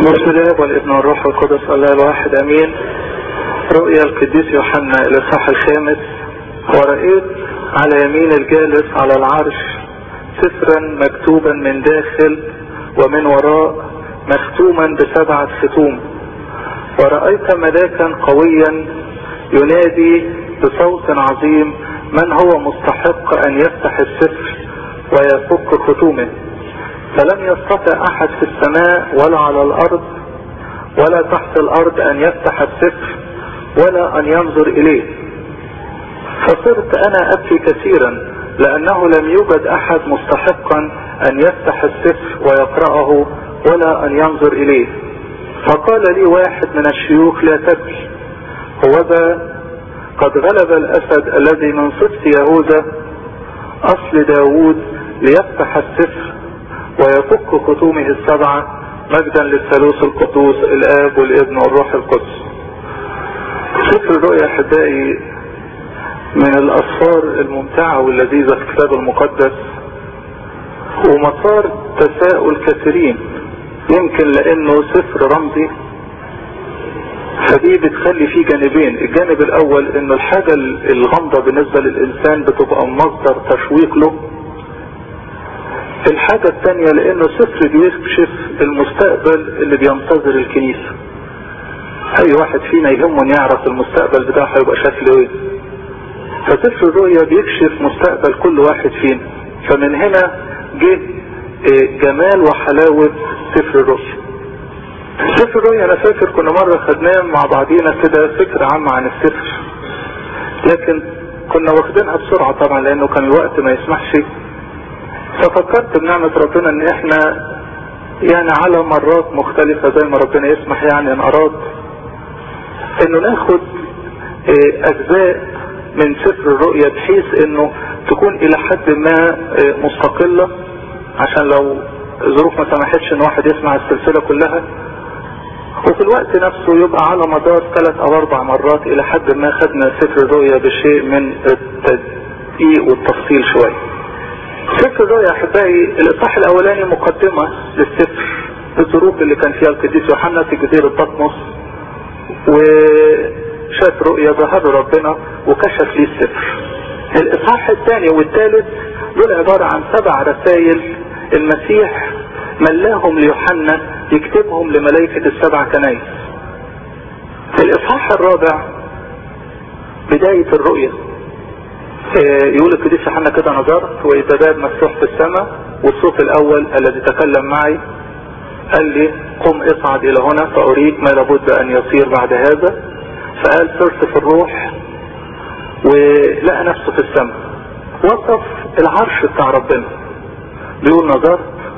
بسم الله والابن والروح القدس الله الواحد امين رؤيا القديس يوحنا الاصحاح الخامس ورأيت على يمين الجالس على العرش سفرا مكتوبا من داخل ومن وراء مختوما بسبعة ختوم ورأيت ملاكا قويا ينادي بصوت عظيم من هو مستحق ان يفتح السفر ويفك ختومه فلم يستطع احد في السماء ولا على الارض ولا تحت الارض ان يفتح السفر ولا ان ينظر اليه فصرت انا ابكي كثيرا لانه لم يوجد احد مستحقا ان يفتح السفر ويقرأه ولا ان ينظر اليه فقال لي واحد من الشيوخ لا تبكي هو ذا قد غلب الاسد الذي من صفت يهوذا اصل داوود ليفتح السفر ويفك ختومه السبعة مجدا للثالوث القدوس الاب والابن والروح القدس سفر الرؤيا احبائي من الاسفار الممتعة واللذيذة في الكتاب المقدس ومسار تساؤل كثيرين يمكن لانه سفر رمزي فدي بتخلي فيه جانبين الجانب الاول انه الحاجة الغامضة بالنسبة للانسان بتبقى مصدر تشويق له الحاجة الثانية لانه سفر بيكشف المستقبل اللي بينتظر الكنيسة اي واحد فينا يهمه يعرف المستقبل بتاعه هيبقى شكله ايه فسفر الرؤيا بيكشف مستقبل كل واحد فينا فمن هنا جه جمال وحلاوة سفر الرؤيا سفر الرؤيا انا فاكر كنا مرة خدناه مع بعضينا كده فكرة عامة عن السفر لكن كنا واخدينها بسرعة طبعا لانه كان الوقت ما يسمحش ففكرت بنعمة ربنا ان احنا يعني على مرات مختلفة زي ما ربنا يسمح يعني ان اراد انه ناخد اجزاء من سفر الرؤيا بحيث انه تكون الى حد ما مستقلة عشان لو الظروف ما سمحتش ان واحد يسمع السلسلة كلها وفي الوقت نفسه يبقى على مدار ثلاث او اربع مرات الى حد ما خدنا سفر الرؤيا بشيء من التدقيق والتفصيل شوية سفر الرؤيا احبائي الاصحاح الاولاني مقدمة للسفر الظروف اللي كان فيها القديس يوحنا في جزيرة بطمس وشاف رؤيا ظهر ربنا وكشف ليه السفر الاصحاح الثاني والثالث دول عبارة عن سبع رسائل المسيح ملاهم ليوحنا يكتبهم لملائكة السبع كنايس في الاصحاح الرابع بداية الرؤيا يقول القديس يوحنا كده نظرت واذا باب مفتوح في السماء والصوت الاول الذي تكلم معي قال لي قم اصعد الى هنا فاريك ما لابد ان يصير بعد هذا فقال صرت في الروح ولقى نفسه في السماء وصف العرش بتاع ربنا بيقول نظرت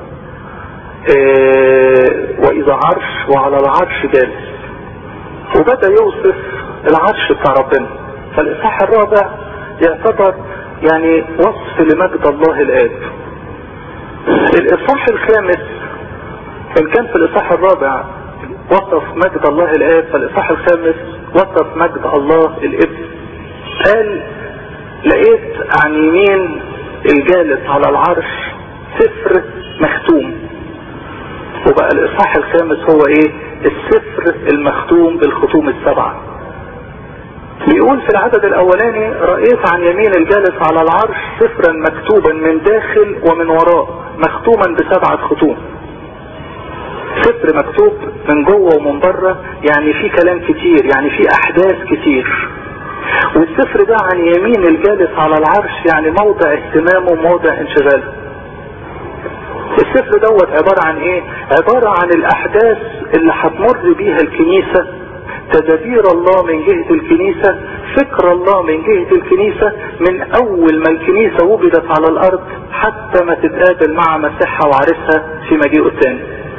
اه واذا عرش وعلى العرش جالس وبدأ يوصف العرش بتاع ربنا فالاصحاح الرابع يعتبر يعني وصف لمجد الله الآب الإصحاح الخامس إن كان في الإصحاح الرابع وصف مجد الله الآب فالإصحاح الخامس وصف مجد الله الابن قال لقيت عن يمين الجالس على العرش سفر مختوم وبقى الإصحاح الخامس هو إيه السفر المختوم بالختوم السبعه بيقول في العدد الاولاني رأيت عن يمين الجالس على العرش سفرا مكتوبا من داخل ومن وراء مختوما بسبعة ختوم سفر مكتوب من جوه ومن بره يعني في كلام كتير يعني في احداث كتير والسفر ده عن يمين الجالس على العرش يعني موضع اهتمامه وموضع انشغاله السفر دوت عبارة عن ايه عبارة عن الاحداث اللي هتمر بيها الكنيسة تدابير الله من جهة الكنيسة فكر الله من جهة الكنيسة من اول ما الكنيسة وجدت على الارض حتى ما تتقابل مع مسيحها وعرسها في مجيئه الثاني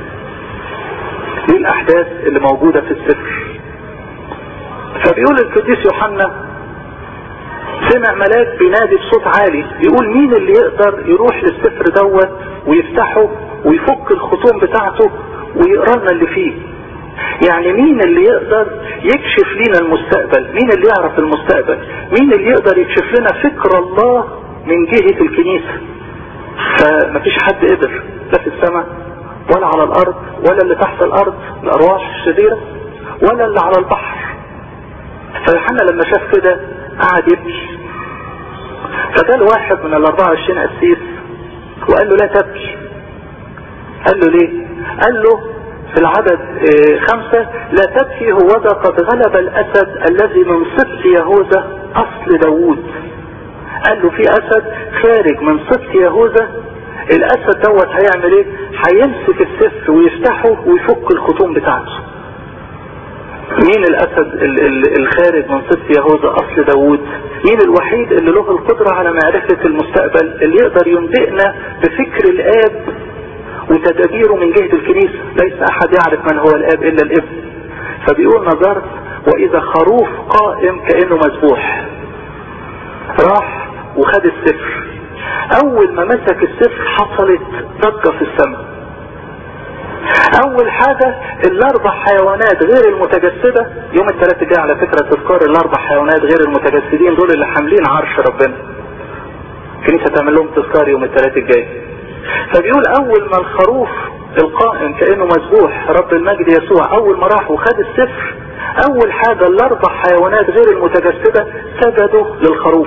دي الاحداث اللي موجودة في السفر فبيقول القديس يوحنا سمع ملاك بينادي بصوت عالي بيقول مين اللي يقدر يروح للسفر دوت ويفتحه ويفك الخطوم بتاعته ويقرا لنا اللي فيه يعني مين اللي يقدر يكشف لنا المستقبل مين اللي يعرف المستقبل مين اللي يقدر يكشف لنا فكر الله من جهة الكنيسة فمفيش حد قدر لا في السماء ولا على الارض ولا اللي تحت الارض الارواح الشريرة ولا اللي على البحر فيوحنا لما شاف كده قعد يبكي فجاء واحد من ال 24 قسيس وقال له لا تبكي قال له ليه قال له في العدد خمسة لا تبكي هو ذا قد غلب الأسد الذي من سبط يهوذا أصل داوود قال له في أسد خارج من سبط يهوذا الأسد دوت هيعمل ايه هيمسك السفر ويفتحه ويفك الختوم بتاعته مين الأسد الخارج من سبط يهوذا أصل داوود مين الوحيد اللي له القدرة على معرفة المستقبل اللي يقدر ينبئنا بفكر الآب وتدابيره من جهة الكنيسة ليس احد يعرف من هو الاب الا الابن فبيقول نظرت واذا خروف قائم كأنه مذبوح راح وخد السفر اول ما مسك السفر حصلت ضجة في السماء اول حاجة الاربع حيوانات غير المتجسدة يوم الثلاث الجاي على فكرة تذكار الاربع حيوانات غير المتجسدين دول اللي حاملين عرش ربنا الكنيسة تعمل لهم تذكار يوم الثلاث الجاي فبيقول اول ما الخروف القائم كأنه مذبوح رب المجد يسوع اول ما راح وخد السفر اول حاجة الاربع حيوانات غير المتجسدة سجدوا للخروف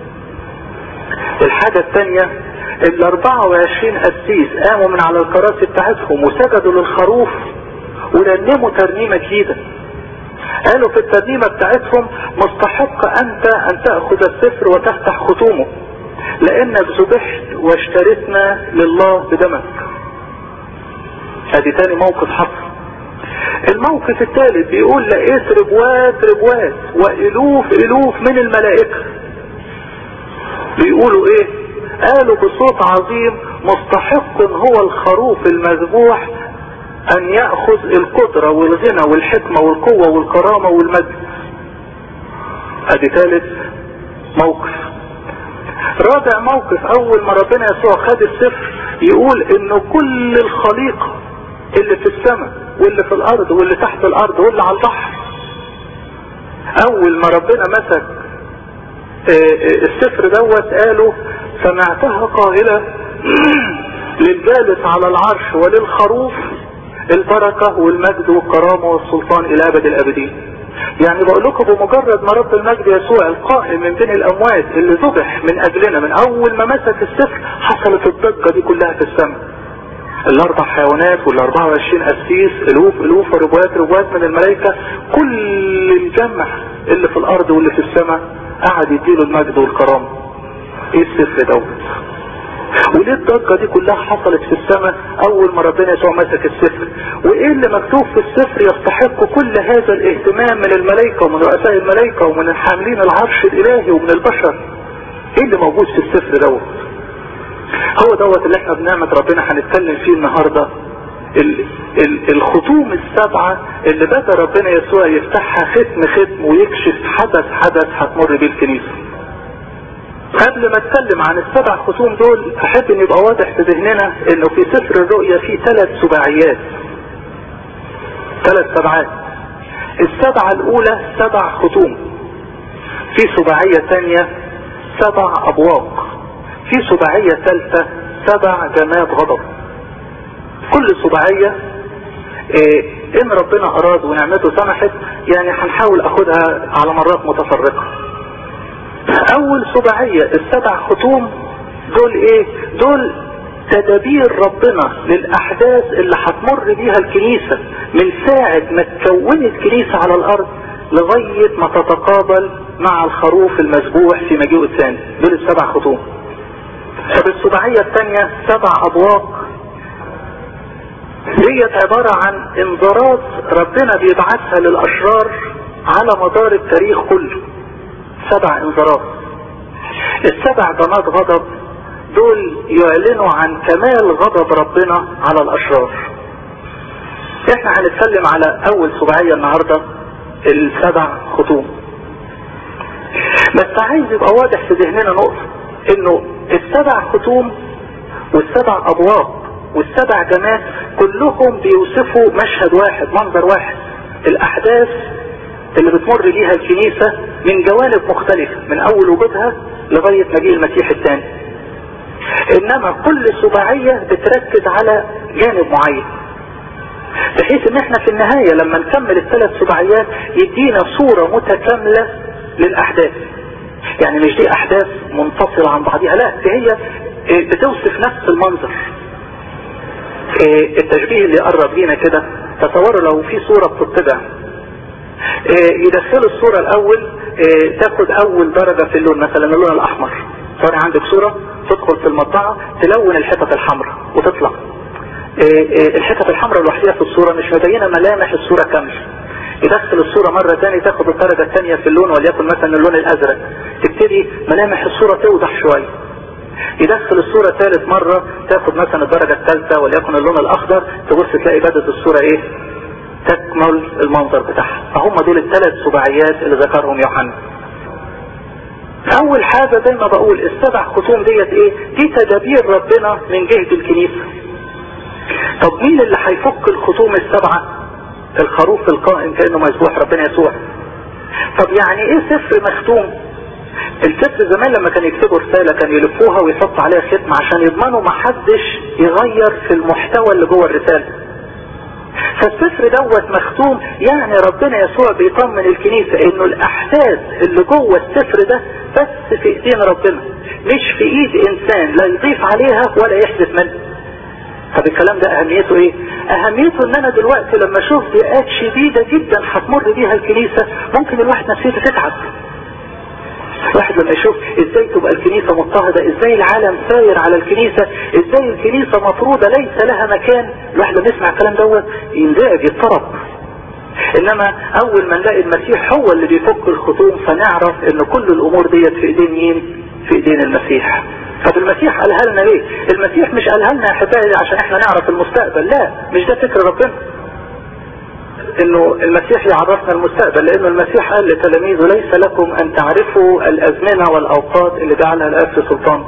الحاجة الثانية ال 24 قسيس قاموا من على الكراسي بتاعتهم وسجدوا للخروف ورنموا ترنيمة جديدة قالوا في الترنيمة بتاعتهم مستحق انت ان تأخذ السفر وتفتح ختومه لانك ذبحت واشتريتنا لله بدمك ادي تاني موقف حصل الموقف الثالث بيقول لقيت ربوات ربوات والوف الوف من الملائكة بيقولوا ايه قالوا بصوت عظيم مستحق هو الخروف المذبوح ان يأخذ القدرة والغنى والحكمة والقوة والكرامة والمجد ادي ثالث موقف رابع موقف اول ما ربنا يسوع خد السفر يقول ان كل الخليقة اللي في السماء واللي في الارض واللي تحت الارض واللي على البحر اول ما ربنا مسك السفر دوت قالوا سمعتها قائلة للجالس على العرش وللخروف البركة والمجد والكرامة والسلطان الى ابد الابدين يعني بقول لكم بمجرد ما رب المجد يسوع القائم من بين الاموات اللي ذبح من اجلنا من اول ما مسك السفر حصلت الضجة دي كلها في السماء الاربع حيوانات وال 24 قسيس الوف الوف وربوات ربوات من الملائكة كل الجمع اللي في الارض واللي في السماء قعد يديله المجد والكرامة ايه السفر دوت وليه الضجة دي كلها حصلت في السماء اول ما ربنا يسوع مسك السفر وايه اللي مكتوب في السفر يستحق كل هذا الاهتمام من الملائكة ومن رؤساء الملائكة ومن الحاملين العرش الالهي ومن البشر ايه اللي موجود في السفر دوت هو دوت اللي احنا بنعمة ربنا هنتكلم فيه النهاردة ال ال الختوم السبعة اللي بدأ ربنا يسوع يفتحها ختم ختم ويكشف حدث حدث هتمر بيه الكنيسة قبل ما اتكلم عن السبع ختوم دول احب ان يبقى واضح في ذهننا انه في سفر الرؤيا في ثلاث سباعيات ثلاث سبعات السبعة الاولى سبع ختوم في سباعية ثانية سبع ابواق في سباعية ثالثة سبع جماد غضب كل سباعية إيه ان ربنا اراد ونعمته سمحت يعني هنحاول اخدها على مرات متفرقة اول سباعية السبع ختوم دول ايه دول تدابير ربنا للاحداث اللي هتمر بيها الكنيسة من ساعة ما تكون الكنيسة على الارض لغاية ما تتقابل مع الخروف المذبوح في مجيء الثاني دول السبع ختوم طب السباعية الثانية سبع ابواق ديت عبارة عن انذارات ربنا بيبعثها للاشرار على مدار التاريخ كله سبع انذارات السبع جماد غضب دول يعلنوا عن كمال غضب ربنا على الاشرار احنا هنتكلم على اول سبعية النهاردة السبع ختوم بس عايز يبقى واضح في ذهننا نقطة انه السبع ختوم والسبع ابواب والسبع جماد كلهم بيوصفوا مشهد واحد منظر واحد الاحداث اللي بتمر بيها الكنيسة من جوانب مختلفة من اول وجودها لغاية مجيء المسيح الثاني انما كل سباعية بتركز على جانب معين بحيث ان احنا في النهاية لما نكمل الثلاث سباعيات يدينا صورة متكاملة للاحداث يعني مش دي احداث منفصلة عن بعضها لا دي هي بتوصف نفس المنظر التشبيه اللي قرب لينا كده تصوروا لو في صورة بتطبع يدخلوا الصورة الاول تاخد اول درجة في اللون مثلا اللون الاحمر صار عندك صورة تدخل في المطبعة تلون الحتت الحمراء وتطلع الحتت الحمراء لوحدها في الصورة مش مبينة ملامح الصورة كاملة يدخل الصورة مرة تاني تاخد الدرجة الثانية في اللون وليكن مثلا اللون الازرق تبتدي ملامح الصورة توضح شوية يدخل الصورة ثالث مرة تاخد مثلا الدرجة الثالثة وليكن اللون الاخضر تبص تلاقي بدأت الصورة ايه تكمل المنظر بتاعها فهم دول الثلاث سباعيات اللي ذكرهم يوحنا اول حاجة زي ما بقول السبع ختوم ديت ايه دي تدابير ربنا من جهة الكنيسة طب مين اللي هيفك الختوم السبعة الخروف القائم كأنه مذبوح ربنا يسوع طب يعني ايه سفر مختوم الكتب زمان لما كان يكتبوا رسالة كان يلفوها ويحطوا عليها ختم عشان يضمنوا ما حدش يغير في المحتوى اللي جوه الرسالة فالسفر دوت مختوم يعني ربنا يسوع بيطمن الكنيسة انه الاحداث اللي جوه السفر ده بس في ايدين ربنا مش في ايد انسان لا يضيف عليها ولا يحدث منها طب الكلام ده اهميته ايه اهميته ان انا دلوقتي لما اشوف ضيقات شديدة جدا هتمر بيها الكنيسة ممكن الواحد نفسيته تتعب الواحد لما يشوف ازاي تبقى الكنيسة مضطهدة ازاي العالم ساير على الكنيسة ازاي الكنيسة مطرودة ليس لها مكان الواحد لما يسمع الكلام دوت ينزعج يضطرب انما اول ما نلاقي المسيح هو اللي بيفك الخطوم فنعرف ان كل الامور ديت في ايدين مين في ايدين المسيح طب المسيح قالها لنا ليه المسيح مش قالها لنا يا احبائي عشان احنا نعرف المستقبل لا مش ده فكر ربنا انه المسيح يعرفنا المستقبل لانه المسيح قال لتلاميذه ليس لكم ان تعرفوا الازمنة والاوقات اللي جعلها الاب في سلطان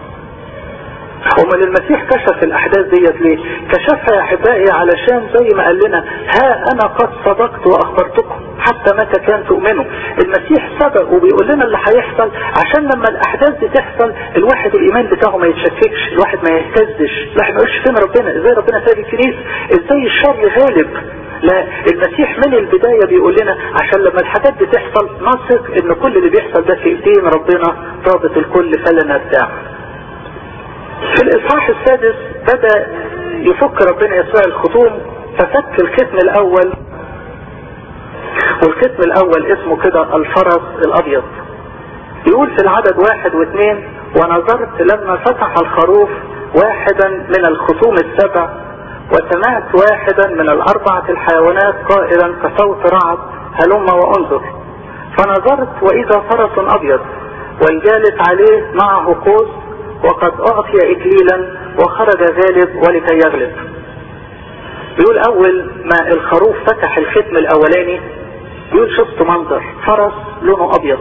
ومن المسيح كشف الاحداث ديت ليه كشفها يا احبائي علشان زي ما قال لنا ها انا قد صدقت واخبرتكم حتى متى كان تؤمنوا المسيح صدق وبيقول لنا اللي هيحصل عشان لما الاحداث دي تحصل الواحد الايمان بتاعه ما يتشككش الواحد ما يهتزش الواحد ما يقولش فين ربنا ازاي ربنا سايب الكنيسه ازاي الشر غالب لا المسيح من البداية بيقول لنا عشان لما الحاجات دي تحصل نثق ان كل اللي بيحصل ده في ايدين ربنا ضابط الكل فلا نبدع في الاصحاح السادس بدأ يفك ربنا يسوع الخطوم ففك الختم الاول والختم الاول اسمه كده الفرس الابيض يقول في العدد واحد واثنين ونظرت لما فتح الخروف واحدا من الخصوم السبع وسمعت واحدا من الأربعة الحيوانات قائلا كصوت رعد هلم وانظر فنظرت وإذا فرس أبيض والجالس عليه معه قوس وقد أعطي إكليلا وخرج غالب ولكي يغلب بيقول أول ما الخروف فتح الختم الأولاني بيقول شفت منظر فرس لونه أبيض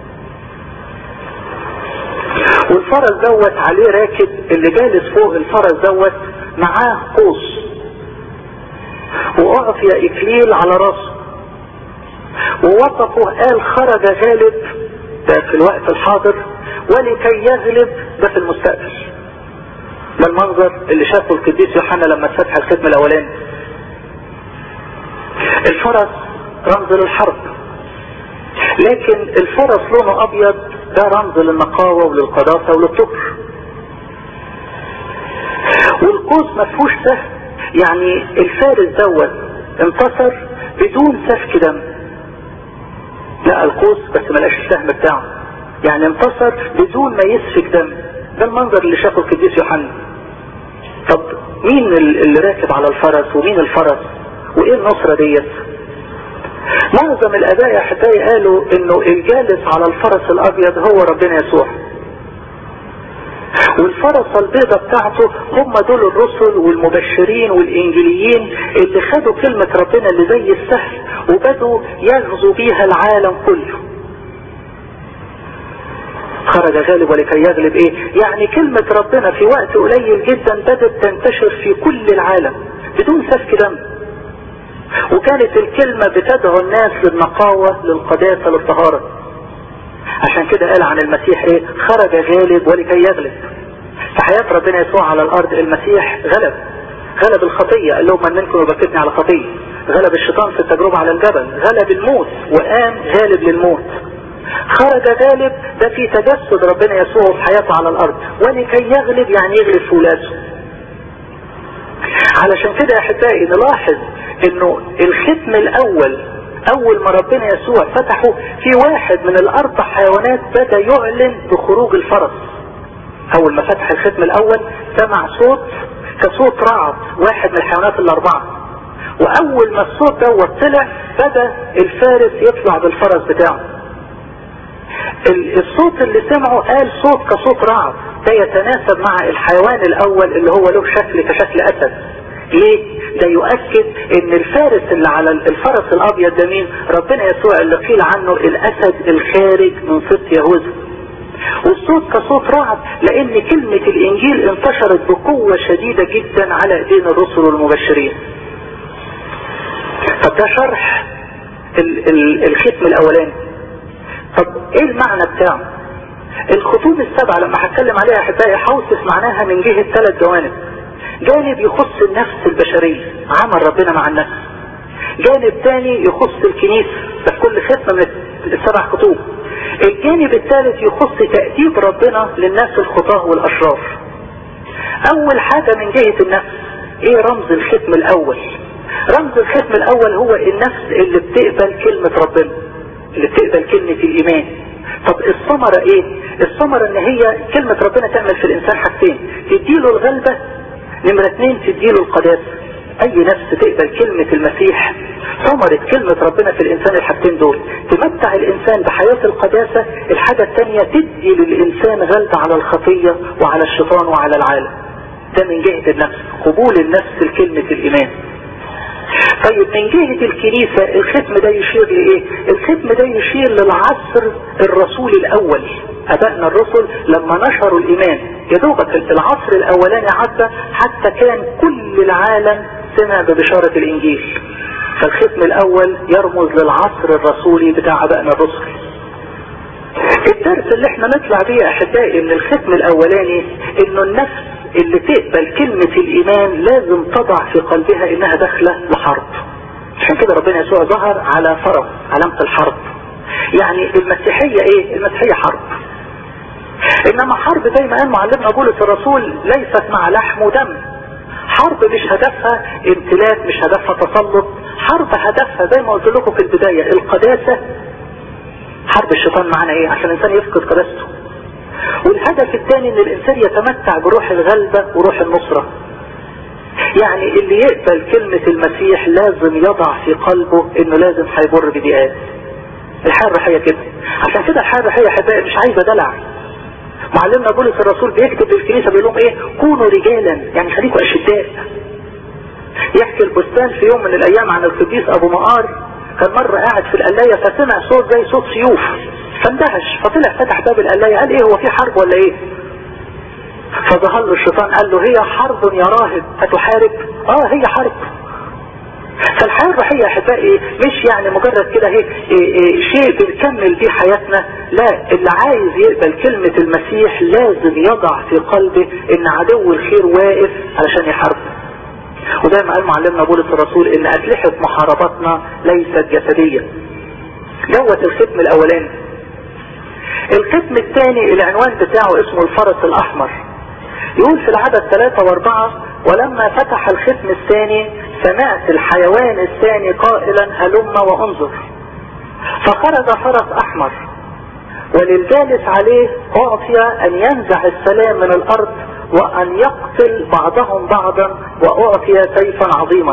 والفرس دوت عليه راكب اللي جالس فوق الفرس دوت معاه قوس وأعطي إكليل على راسه ووصفه قال خرج غالب ده في الوقت الحاضر ولكي يغلب ده في المستقبل ده المنظر اللي شافه القديس يوحنا لما فتح الختم الاولاني الفرس رمز للحرب لكن الفرس لونه ابيض ده رمز للنقاوة وللقداسة وللطهر والقوس ما فيهوش سهم يعني الفارس دوت انتصر بدون سفك دم لا القوس بس ملاش السهم بتاعه يعني انتصر بدون ما يسفك دم ده المنظر اللي شافه القديس يوحنا طب مين اللي راكب على الفرس ومين الفرس وايه النصرة ديت معظم الاباء يا احبائي قالوا انه الجالس على الفرس الابيض هو ربنا يسوع والفرس البيضة بتاعته هم دول الرسل والمبشرين والانجيليين اللي خدوا كلمة ربنا اللي زي السهل وبدوا يغزوا بيها العالم كله خرج غالب ولكي يغلب ايه يعني كلمة ربنا في وقت قليل جدا بدت تنتشر في كل العالم بدون سفك دم وكانت الكلمة بتدعو الناس للنقاوة للقداسة للطهارة عشان كده قال عن المسيح ايه خرج غالب ولكي يغلب في حياة ربنا يسوع على الارض المسيح غلب غلب الخطية قال لهم من منكم يبكتني على خطية غلب الشيطان في التجربة على الجبل غلب الموت وقام غالب للموت خرج غالب ده في تجسد ربنا يسوع في حياته على الارض ولكي يغلب يعني يغلب في ولاده علشان كده يا احبائي نلاحظ انه الختم الاول اول ما ربنا يسوع فتحه في واحد من الاربع حيوانات بدا يعلن بخروج الفرس اول ما فتح الختم الاول سمع صوت كصوت رعد واحد من الحيوانات الاربعه واول ما الصوت دوت طلع بدا الفارس يطلع بالفرس بتاعه الصوت اللي سمعه قال صوت كصوت رعد ده يتناسب مع الحيوان الاول اللي هو له شكل كشكل اسد ليه ده يؤكد ان الفارس اللي على الفرس الابيض ده مين ربنا يسوع اللي قيل عنه الاسد الخارج من سبط يهوذا والصوت كصوت رعد لان كلمة الانجيل انتشرت بقوة شديدة جدا على ايدين الرسل والمبشرين طب ده شرح ال ال الختم الاولاني طب ايه المعنى بتاعه الخطوب السبعة لما هتكلم عليها احبائي هوصف معناها من جهة ثلاث جوانب جانب يخص النفس البشرية عمل ربنا مع النفس جانب ثاني يخص الكنيسة ده في كل ختمة من السبع خطوب الجانب الثالث يخص تأديب ربنا للناس الخطاه والأشرار أول حاجة من جهة النفس إيه رمز الختم الأول رمز الختم الأول هو النفس اللي بتقبل كلمة ربنا اللي بتقبل كلمة الإيمان طب الثمرة ايه الثمرة ان هي كلمة ربنا تعمل في الانسان حاجتين تديله الغلبة نمرة اتنين تديله القداسة اي نفس تقبل كلمة المسيح ثمرة كلمة ربنا في الانسان الحاجتين دول تمتع الانسان بحياة القداسة الحاجة التانية تدي للانسان غلبة على الخطية وعلى الشيطان وعلى العالم ده من جهة النفس قبول النفس لكلمة الايمان طيب من جهة الكنيسة الختم ده يشير لإيه الختم ده يشير للعصر الرسول الأول أبائنا الرسل لما نشروا الإيمان يدوبك العصر الأولاني عدى حتى كان كل العالم سمع ببشارة الإنجيل فالختم الأول يرمز للعصر الرسولي بتاع أبائنا الرسل الدرس اللي احنا نطلع بيه أحبائي من الختم الأولاني إنه النفس اللي تقبل كلمة الإيمان لازم تضع في قلبها إنها داخلة لحرب عشان كده ربنا يسوع ظهر على فرس علامة الحرب يعني المسيحية ايه المسيحية حرب انما حرب زي ما قال معلمنا بولس الرسول ليست مع لحم ودم حرب مش هدفها امتلاك مش هدفها تسلط حرب هدفها زي ما قلت لكم في البداية القداسة حرب الشيطان معنا ايه عشان الانسان يفقد قداسته والهدف الثاني ان الانسان يتمتع بروح الغلبة وروح النصرة يعني اللي يقبل كلمة المسيح لازم يضع في قلبه انه لازم هيمر بضيقات الحياة الروحية كده عشان كده الحياة الروحية حبايب مش عايزة دلع معلمنا بولس الرسول بيكتب للكنيسة بيقول لهم ايه كونوا رجالا يعني خليكوا اشداء يحكي البستان في يوم من الايام عن القديس ابو مقار كان مرة قاعد في القلاية فسمع صوت زي صوت سيوف فاندهش فطلع فتح باب القلاية قال ايه هو في حرب ولا ايه فظهر له الشيطان قال له هي حرب يا راهب هتحارب اه هي حرب فالحياة الروحية يا احبائي مش يعني مجرد كده هيك شيء بنكمل بيه حياتنا لا اللي عايز يقبل كلمة المسيح لازم يضع في قلبه ان عدو الخير واقف علشان يحارب وزي ما قال معلمنا بولس الرسول ان اسلحة محاربتنا ليست جسدية دوت الختم الاولاني الختم الثاني العنوان بتاعه اسمه الفرس الاحمر يقول في العدد ثلاثة واربعة ولما فتح الختم الثاني سمعت الحيوان الثاني قائلا هلم وانظر فخرج فرس احمر وللجالس عليه اعطي ان ينزع السلام من الارض وان يقتل بعضهم بعضا واعطي سيفا عظيما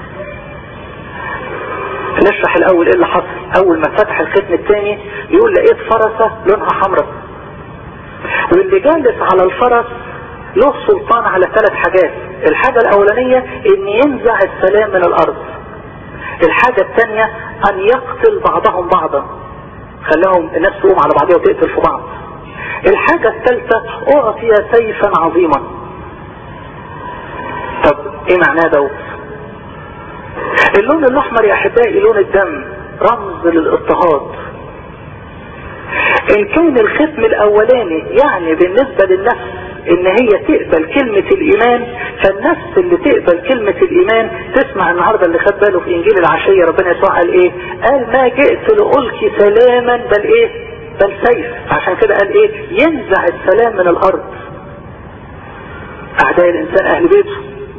نشرح الاول ايه اللي حصل اول ما فتح الختم الثاني يقول لقيت فرسة لونها حمراء واللي جالس على الفرس له سلطان على ثلاث حاجات الحاجة الاولانية ان ينزع السلام من الارض الحاجة الثانية ان يقتل بعضهم بعضا خلاهم الناس تقوم على بعضها وتقتل في بعض الحاجة الثالثة اعطي سيفا عظيما طب ايه معناه دوت اللون الاحمر يا احبائي لون الدم رمز للاضطهاد ان كان الختم الاولاني يعني بالنسبة للنفس ان هي تقبل كلمة الايمان فالنفس اللي تقبل كلمة الايمان تسمع النهاردة اللي خد باله في انجيل العشية ربنا يسوع قال ايه قال ما جئت لألقي سلاما بل ايه بل سيف عشان كده قال ايه ينزع السلام من الارض اعداء الانسان اهل بيته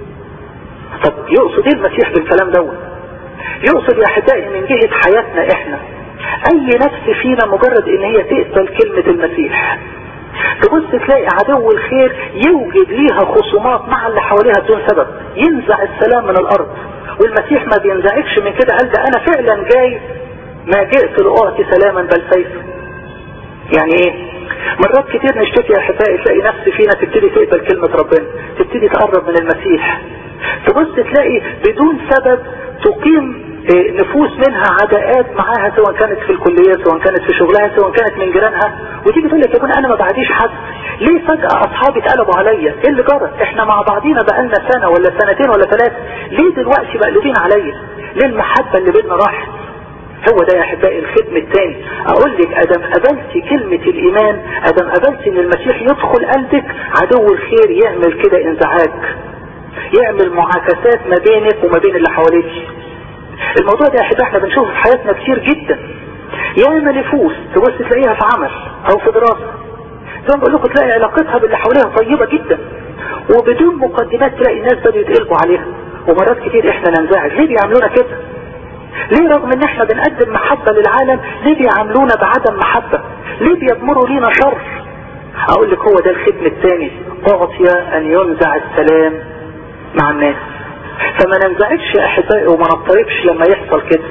طب يقصد ايه المسيح بالكلام دوت يقصد يا احبائي من جهة حياتنا احنا اي نفس فينا مجرد ان هي تقبل كلمة المسيح تبص تلاقي عدو الخير يوجد ليها خصومات مع اللي حواليها بدون سبب ينزع السلام من الارض والمسيح ما بينزعجش من كده قال ده انا فعلا جاي ما جئت لأعطي سلاما بل سيف يعني ايه مرات كتير نشتكي يا احبائي تلاقي نفس فينا تبتدي تقبل كلمة ربنا تبتدي تقرب من المسيح تبص تلاقي بدون سبب تقيم نفوس منها عداءات معاها سواء كانت في الكلية سواء كانت في شغلها سواء كانت من جيرانها وتيجي تقول لك يا ابني انا ما بعديش حد ليه فجأة اصحابي اتقلبوا عليا ايه اللي جرى احنا مع بعضينا بقالنا سنة ولا سنتين ولا ثلاثة ليه دلوقتي مقلوبين عليا ليه المحبة اللي بيننا راحت هو ده يا احبائي الختم الثاني اقول لك ادم قبلت كلمة الايمان ادم قبلت ان المسيح يدخل قلبك عدو الخير يعمل كده انزعاج يعمل معاكسات ما بينك وما بين اللي حواليك الموضوع ده يا احبائي احنا بنشوفه في حياتنا كتير جدا ياما نفوس تبص تلاقيها في عمل او في دراسة زي ما بقول لكم تلاقي علاقتها باللي حواليها طيبة جدا وبدون مقدمات تلاقي الناس بدأوا يتقلبوا عليها ومرات كتير احنا ننزعج ليه بيعملونا كده ليه رغم ان احنا بنقدم محبة للعالم ليه بيعاملونا بعدم محبة ليه بيضمروا لينا شر اقول لك هو ده الختم الثاني اعطي ان ينزع السلام مع الناس فما ننزعجش يا احبائي وما نضطربش لما يحصل كده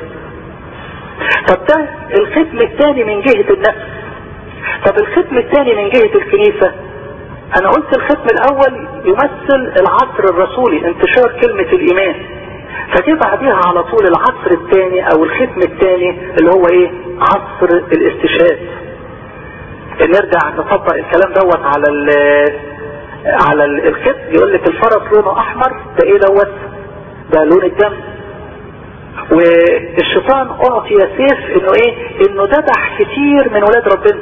طب ده الختم الثاني من جهة النفس طب الختم الثاني من جهة الكنيسة انا قلت الختم الاول يمثل العصر الرسولي انتشار كلمة الايمان فجي بعديها على طول العصر الثاني او الختم الثاني اللي هو ايه عصر الاستشهاد نرجع نطبق الكلام دوت على ال على الختم يقول لك الفرس لونه احمر ده ايه دوت ده لون الدم والشيطان اعطي سيف انه ايه انه ذبح كتير من ولاد ربنا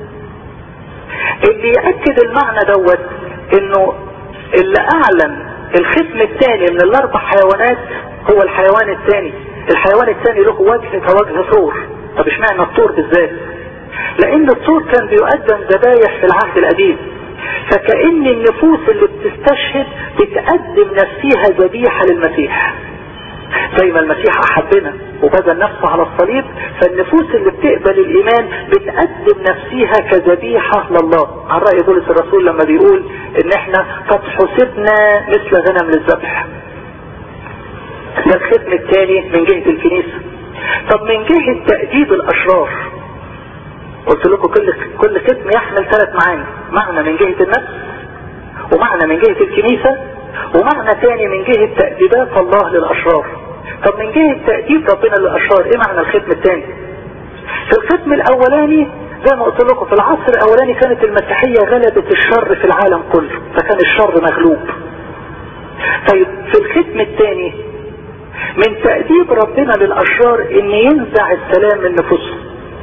اللي يأكد المعنى دوت انه اللي اعلن الختم الثاني من الاربع حيوانات هو الحيوان الثاني الحيوان الثاني له وجه كوجه ثور طب اشمعنى الثور بالذات لان الثور كان بيقدم ذبايح في العهد القديم فكأن النفوس اللي بتستشهد بتقدم نفسها ذبيحة للمسيح زي ما المسيح احبنا وبذل نفسه على الصليب فالنفوس اللي بتقبل الايمان بتقدم نفسها كذبيحة لله عن رأي بولس الرسول لما بيقول ان احنا قد حسبنا مثل غنم للذبح ده الختم الثاني من جهة الكنيسة طب من جهة تأديب الاشرار قلت لكم كل كل ختم يحمل ثلاث معاني معنى من جهة النفس ومعنى من جهة الكنيسة ومعنى ثاني من جهة تأديبات الله للأشرار طب من جهة تأديب ربنا للأشرار ايه معنى الختم الثاني في الختم الأولاني زي ما قلت لكم في العصر الأولاني كانت المسيحية غلبت الشر في العالم كله فكان الشر مغلوب طيب في الختم الثاني من تأديب ربنا للأشرار ان ينزع السلام من نفوسهم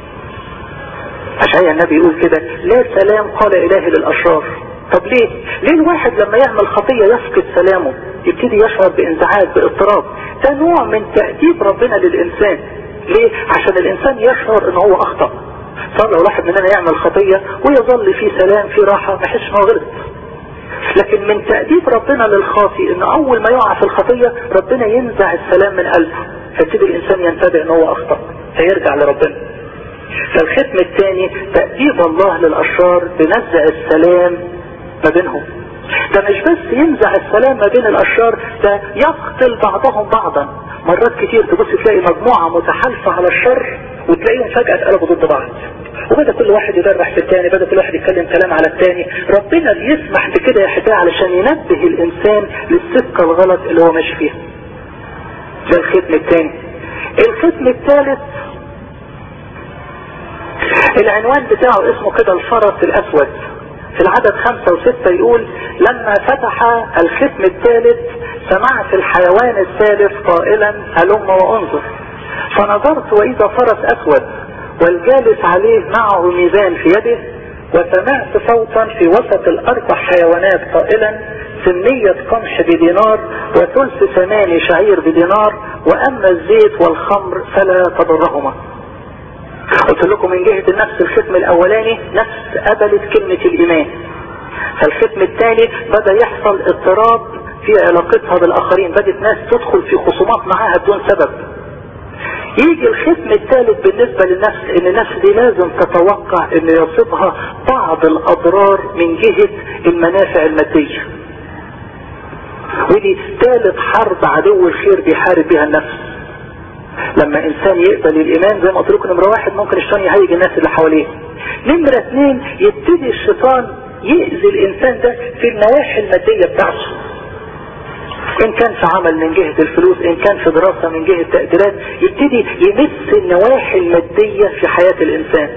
أشعيا النبي يقول كده لا سلام قال إلهي للأشرار طب ليه ليه الواحد لما يعمل خطية يفقد سلامه يبتدي يشعر بانزعاج باضطراب ده نوع من تأديب ربنا للإنسان ليه عشان الإنسان يشعر ان هو أخطأ صار لو واحد مننا يعمل خطية ويظل في سلام في راحة ما يحسش انه غلط لكن من تأديب ربنا للخاطي ان اول ما يقع في الخطية ربنا ينزع السلام من قلبه فيبتدي الانسان ينتبه ان هو اخطأ فيرجع لربنا فالختم الثاني تأديب الله للأشرار بنزع السلام ما بينهم ده مش بس ينزع السلام ما بين الأشرار ده يقتل بعضهم بعضا مرات كتير تبص تلاقي مجموعة متحالفة على الشر وتلاقيهم فجأة اتقلبوا ضد بعض وبدأ كل واحد يدرح في الثاني بدأ كل واحد يتكلم كلام على الثاني ربنا بيسمح بكده يا حبايبي علشان ينبه الإنسان للسكة الغلط اللي هو ماشي فيها ده الختم الثاني الختم الثالث العنوان بتاعه اسمه كده الفرس الأسود في العدد خمسة وستة يقول لما فتح الختم الثالث سمعت الحيوان الثالث قائلا هلم وانظر فنظرت واذا فرس اسود والجالس عليه معه ميزان في يده وسمعت صوتا في وسط الاربع حيوانات قائلا سمية قمح بدينار وثلث ثماني شعير بدينار واما الزيت والخمر فلا تضرهما قلت لكم من جهة النفس الختم الاولاني نفس قبلت كلمة الايمان فالختم الثاني بدأ يحصل اضطراب في علاقتها بالاخرين بدأت ناس تدخل في خصومات معاها بدون سبب يجي الختم الثالث بالنسبة للنفس ان النفس دي لازم تتوقع ان يصيبها بعض الاضرار من جهة المنافع المادية ودي ثالث حرب عدو الخير بيحارب بها النفس لما انسان يقبل الايمان زي ما قلت لكم نمرة واحد ممكن الشيطان يهيج الناس اللي حواليه نمرة اثنين يبتدي الشيطان يأذي الانسان ده في النواحي المادية بتاعته ان كان في عمل من جهة الفلوس ان كان في دراسة من جهة تقديرات يبتدي يمس النواحي المادية في حياة الانسان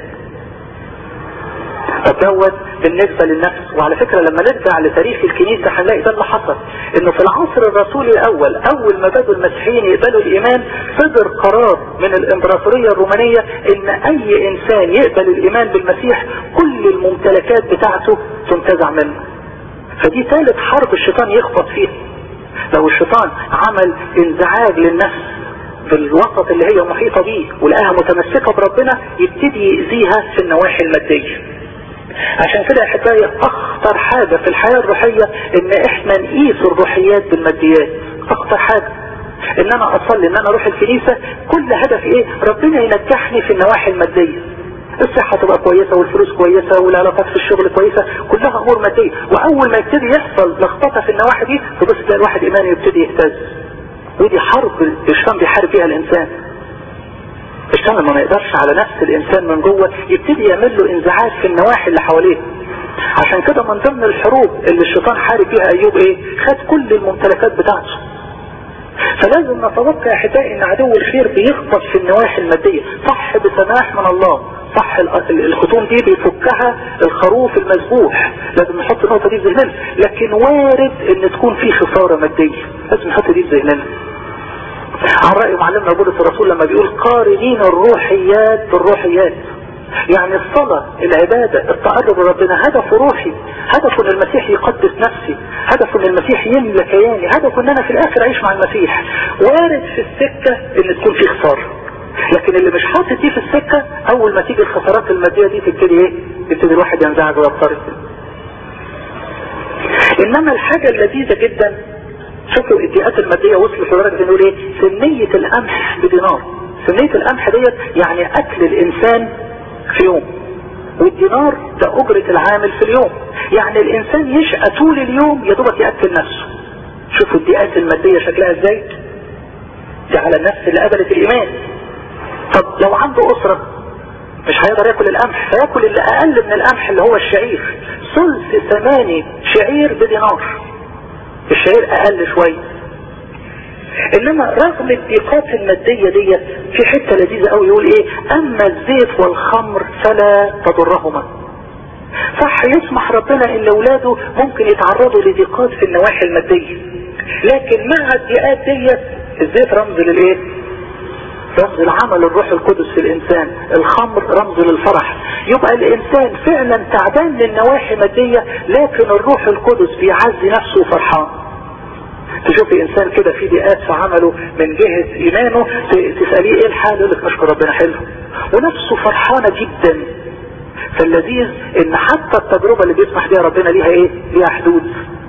دوت بالنسبة للنفس وعلى فكرة لما نرجع لتاريخ الكنيسة هنلاقي ده اللي حصل انه في العصر الرسولي الاول اول ما بدوا المسيحيين يقبلوا الايمان صدر قرار من الامبراطورية الرومانية ان اي انسان يقبل الايمان بالمسيح كل الممتلكات بتاعته تنتزع منه فدي ثالث حرب الشيطان يخبط فيها لو الشيطان عمل انزعاج للنفس بالوسط اللي هي محيطة بيه ولقاها متمسكة بربنا يبتدي يأذيها في النواحي المادية عشان كده يا احبائي اخطر حاجة في الحياة الروحية ان احنا نقيس الروحيات بالماديات اخطر حاجة ان انا اصلي ان انا اروح الكنيسة كل هدفي ايه ربنا ينجحني في النواحي المادية الصحة تبقى كويسة والفلوس كويسة والعلاقات في الشغل كويسة كلها امور مادية واول ما يبتدي يحصل لخبطة في النواحي دي تبص تلاقي الواحد ايمانه يبتدي يهتز ودي حرب الشيطان بيحارب فيها الانسان الشيطان لما ما يقدرش على نفس الانسان من جوه يبتدي يعمل له انزعاج في النواحي اللي حواليه عشان كده من ضمن الحروب اللي الشيطان حارب فيها ايوب ايه خد كل الممتلكات بتاعته فلازم نتوقع يا احبائي ان عدو الخير بيخبط في النواحي المادية صح بسماح من الله صح الختوم دي بيفكها الخروف المذبوح لازم نحط النقطة دي في ذهننا لكن وارد ان تكون في خسارة مادية لازم نحط دي في ذهننا عن رأي معلمنا بولس الرسول لما بيقول قارنين الروحيات بالروحيات يعني الصلاة العبادة التقرب لربنا هدف روحي هدف ان المسيح يقدس نفسي هدف ان المسيح يملى كياني هدف ان انا في الاخر اعيش مع المسيح وارد في السكة ان تكون في خسارة لكن اللي مش حاطط دي في السكة اول ما تيجي الخسارات المادية دي تبتدي ايه يبتدي الواحد ينزعج ويضطرب انما الحاجة اللذيذة جدا شوفوا الاديات المادية وصلت لدرجة نقول ايه سنية القمح بدينار سنية القمح ديت يعني اكل الانسان في يوم والدينار ده اجرة العامل في اليوم يعني الانسان يشقى طول اليوم يا دوبك يأكل نفسه شوفوا الديات المادية شكلها ازاي دي على النفس اللي قبلت الايمان طب لو عنده اسرة مش هيقدر ياكل القمح فياكل اللي اقل من القمح اللي هو الشعير ثلث ثماني شعير بدينار الشعير اقل شوية انما رغم الضيقات المادية ديت في حتة لذيذة قوي يقول ايه اما الزيت والخمر فلا تضرهما صح يسمح ربنا ان اولاده ممكن يتعرضوا لضيقات في النواحي المادية لكن مع الضيقات ديت الزيت رمز للايه رمز العمل الروح القدس في الانسان الخمر رمز للفرح يبقى الانسان فعلا تعبان للنواحي مادية لكن الروح القدس بيعزي نفسه فرحان تشوفي انسان كده في ضيقات في عمله من جهة ايمانه تسأليه ايه الحال يقول لك نشكر ربنا حلو ونفسه فرحانة جدا فاللذيذ ان حتى التجربة اللي بيسمح بيها ربنا ليها ايه ليها حدود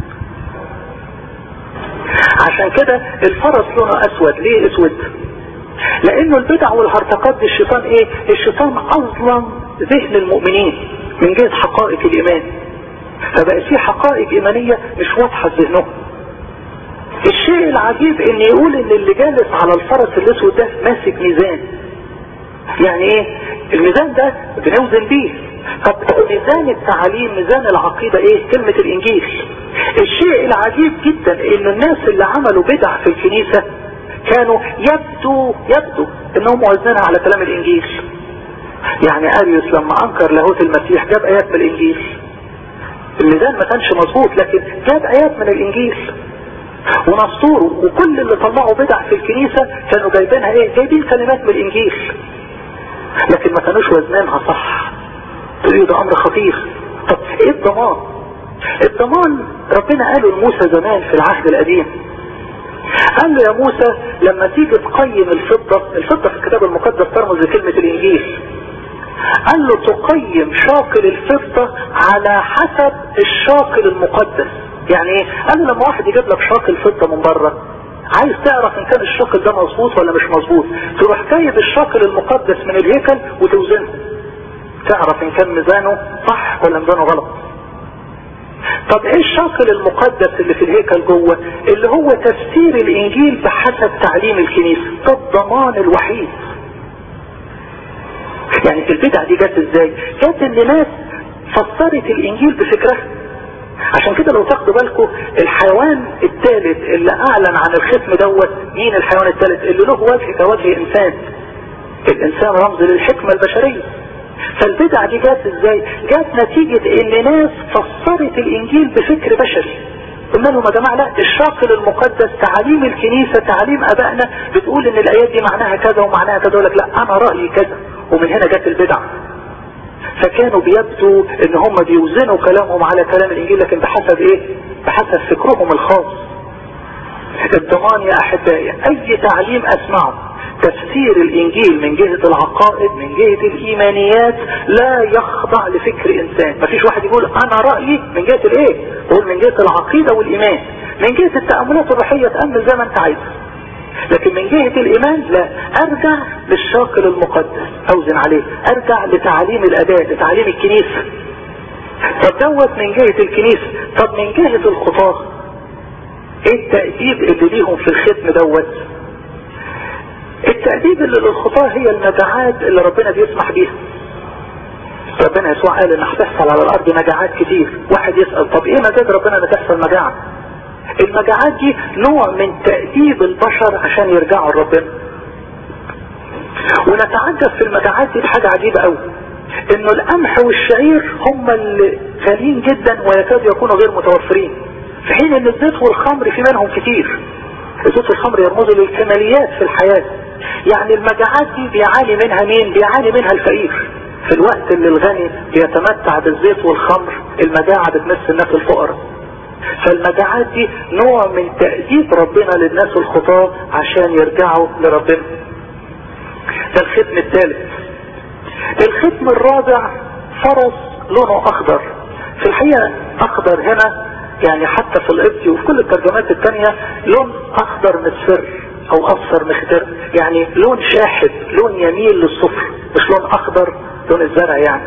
عشان كده الفرس لونه اسود ليه اسود لانه البدع والهرطقات دي الشيطان ايه الشيطان اظلم ذهن المؤمنين من جهة حقائق الايمان فبقى في حقائق ايمانية مش واضحة في ذهنهم الشيء العجيب ان يقول ان اللي جالس على الفرس الاسود ده ماسك ميزان يعني ايه الميزان ده بنوزن بيه طب ميزان التعاليم ميزان العقيدة ايه كلمة الانجيل الشيء العجيب جدا ان الناس اللي عملوا بدع في الكنيسة كانوا يبدو يبدو انهم موزنها على كلام الانجيل يعني اريوس لما انكر لاهوت المسيح جاب ايات من الانجيل الميزان ما كانش مظبوط لكن جاب ايات من الانجيل ونسطوره وكل اللي طلعوا بدع في الكنيسة كانوا جايبينها ايه جايبين كلمات من الانجيل لكن ما كانوش وزنانها صح تقول ده امر خطير طب ايه الضمان الضمان ربنا قاله لموسى زمان في العهد القديم قال له يا موسى لما تيجي تقيم الفضة الفضة في الكتاب المقدس ترمز لكلمة الانجيل قال له تقيم شاكل الفضة على حسب الشاكل المقدس يعني ايه قال له لما واحد يجيب لك شاكل فضة من بره عايز تعرف ان كان الشاكل ده مظبوط ولا مش مظبوط تروح جايب الشاكل المقدس من الهيكل وتوزنه تعرف ان كان ميزانه صح ولا ميزانه غلط طب ايه الشاكل المقدس اللي في الهيكل جوه اللي هو تفسير الانجيل بحسب تعليم الكنيسة ده الضمان الوحيد يعني البدع دي جت ازاي جت ان ناس فسرت الانجيل بفكرها عشان كده لو تاخدوا بالكم الحيوان الثالث اللي اعلن عن الختم دوت مين الحيوان الثالث اللي له وجه كوجه انسان الانسان رمز للحكمة البشرية فالبدع دي جات ازاي جات نتيجة ان ناس فسرت الانجيل بفكر بشري قلنا لهم يا جماعة لا الشاكل المقدس تعاليم الكنيسة تعاليم ابائنا بتقول ان الايات دي معناها كذا ومعناها كذا يقول لك لا انا رأيي كذا ومن هنا جت البدع فكانوا بيبدو ان هم بيوزنوا كلامهم على كلام الانجيل لكن بحسب ايه بحسب فكرهم الخاص الضمان يا احبائي اي تعليم اسمعه تفسير الانجيل من جهة العقائد من جهة الايمانيات لا يخضع لفكر انسان مفيش واحد يقول انا رأيي من جهة الايه يقول من جهة العقيدة والايمان من جهة التأملات الروحية تأمل زي ما انت عايز لكن من جهة الايمان لا ارجع للشاكل المقدس اوزن عليه ارجع لتعاليم الاداء لتعاليم الكنيسة طب دوت من جهة الكنيسة طب من جهة الخطاة ايه التأديب اللي ليهم في الختم دوت التأديب اللي للخطاة هي المجاعات اللي ربنا بيسمح بيها ربنا يسوع قال ان هتحصل على الارض مجاعات كتير واحد يسأل طب ايه مزاج ربنا ان تحصل مجاعة المجاعات دي نوع من تأديب البشر عشان يرجعوا لربنا ونتعجب في المجاعات دي بحاجة عجيبة قوي انه القمح والشعير هم اللي غاليين جدا ويكاد يكونوا غير متوفرين في حين ان الزيت والخمر في منهم كتير الزيت والخمر يرمزوا للكماليات في الحياة يعني المجاعات دي بيعاني منها مين بيعاني منها الفقير في الوقت اللي الغني بيتمتع بالزيت والخمر المجاعة بتمس الناس الفقراء فالمجاعات دي نوع من تأديب ربنا للناس الخطاة عشان يرجعوا لربنا ده الختم الثالث الختم الرابع فرس لونه اخضر في الحقيقة اخضر هنا يعني حتى في القبطي وفي كل الترجمات التانية لون اخضر مصفر او اصفر مخضر يعني لون شاحب لون يميل للصفر مش لون اخضر لون الزرع يعني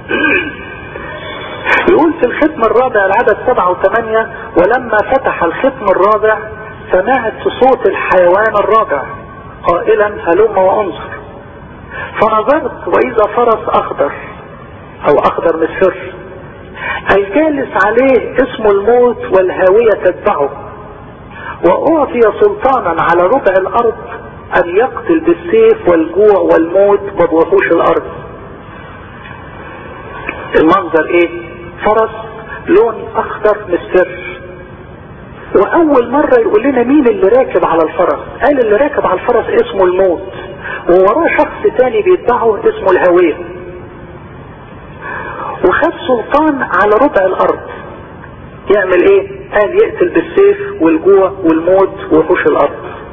يقول في الختم الرابع العدد سبعة وثمانية ولما فتح الختم الرابع سمعت صوت الحيوان الرابع قائلا هلم وانظر فنظرت واذا فرس اخضر او اخضر مصفر الجالس عليه اسم الموت والهاوية تتبعه واعطي سلطانا على ربع الارض ان يقتل بالسيف والجوع والموت وبوحوش الارض المنظر ايه فرس لون اخضر مصفر واول مرة يقول لنا مين اللي راكب على الفرس قال اللي راكب على الفرس اسمه الموت ووراه شخص تاني بيتبعه اسمه الهوية وخد سلطان على ربع الارض يعمل ايه قال يقتل بالسيف والجوع والموت ووحوش الارض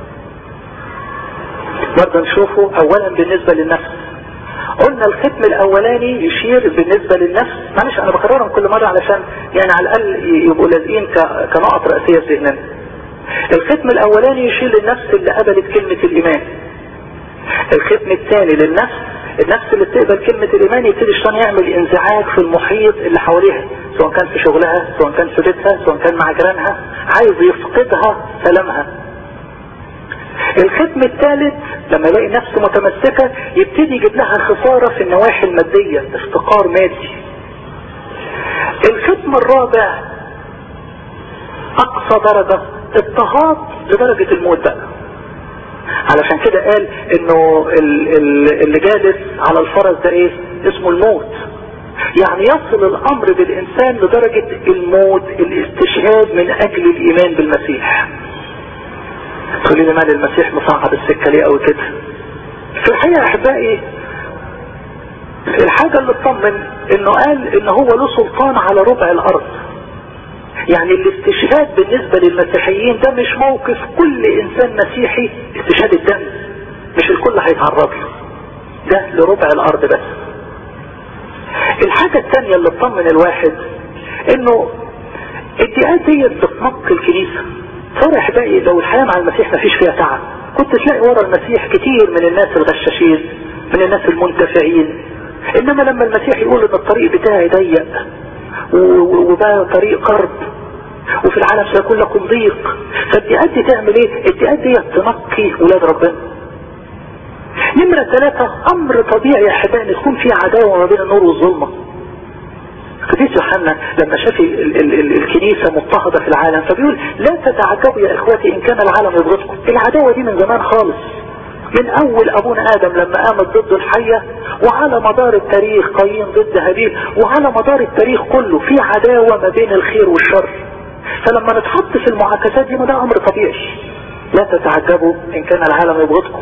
برضه نشوفه اولا بالنسبة للنفس قلنا الختم الاولاني يشير بالنسبة للنفس معلش انا بكررهم كل مرة علشان يعني على الاقل يبقوا لازقين كنقط رئيسية في ذهننا الختم الاولاني يشير للنفس اللي قبلت كلمة الايمان الختم الثاني للنفس النفس اللي بتقبل كلمة الايمان يبتدي الشيطان يعمل انزعاج في المحيط اللي حواليها سواء كان في شغلها سواء كان في بيتها سواء كان مع جيرانها عايز يفقدها سلامها الختم الثالث لما يلاقي نفسه متمسكة يبتدي يجيب لها خسارة في النواحي المادية افتقار مادي الختم الرابع اقصى درجة اضطهاد لدرجة الموت بقى علشان كده قال انه اللي جالس على الفرس ده ايه اسمه الموت يعني يصل الامر بالانسان لدرجة الموت الاستشهاد من اجل الايمان بالمسيح تقولي لي مال المسيح مصعب السكة ليه قوي كده في الحقيقة احبائي الحاجة اللي اطمن انه قال ان هو له سلطان على ربع الارض يعني الاستشهاد بالنسبة للمسيحيين ده مش موقف كل انسان مسيحي استشهاد الدم مش الكل هيتعرض له ده لربع الارض بس الحاجة الثانية اللي تطمن الواحد انه الدقات دي بتنقي الكنيسة صار احبائي لو الحياة مع المسيح ما فيش فيها تعب كنت تلاقي ورا المسيح كتير من الناس الغشاشين من الناس المنتفعين انما لما المسيح يقول ان الطريق بتاعي ضيق وبقى طريق قرب وفي العالم سيكون لكم ضيق فالدقات دي تعمل ايه الدقات دي تنقي ولاد ربنا نمرة ثلاثة امر طبيعي يا احبائي يكون في عداوة ما بين النور والظلمة قديس يوحنا لما شاف ال ال ال الكنيسة مضطهدة في العالم فبيقول لا تتعجبوا يا اخواتي ان كان العالم يبغضكم العداوة دي من زمان خالص من اول ابونا ادم لما قامت ضد الحية وعلى مدار التاريخ قايين ضد هابيل وعلى مدار التاريخ كله في عداوة ما بين الخير والشر فلما نتحط في المعاكسات دي ما ده امر طبيعي لا تتعجبوا ان كان العالم يبغضكم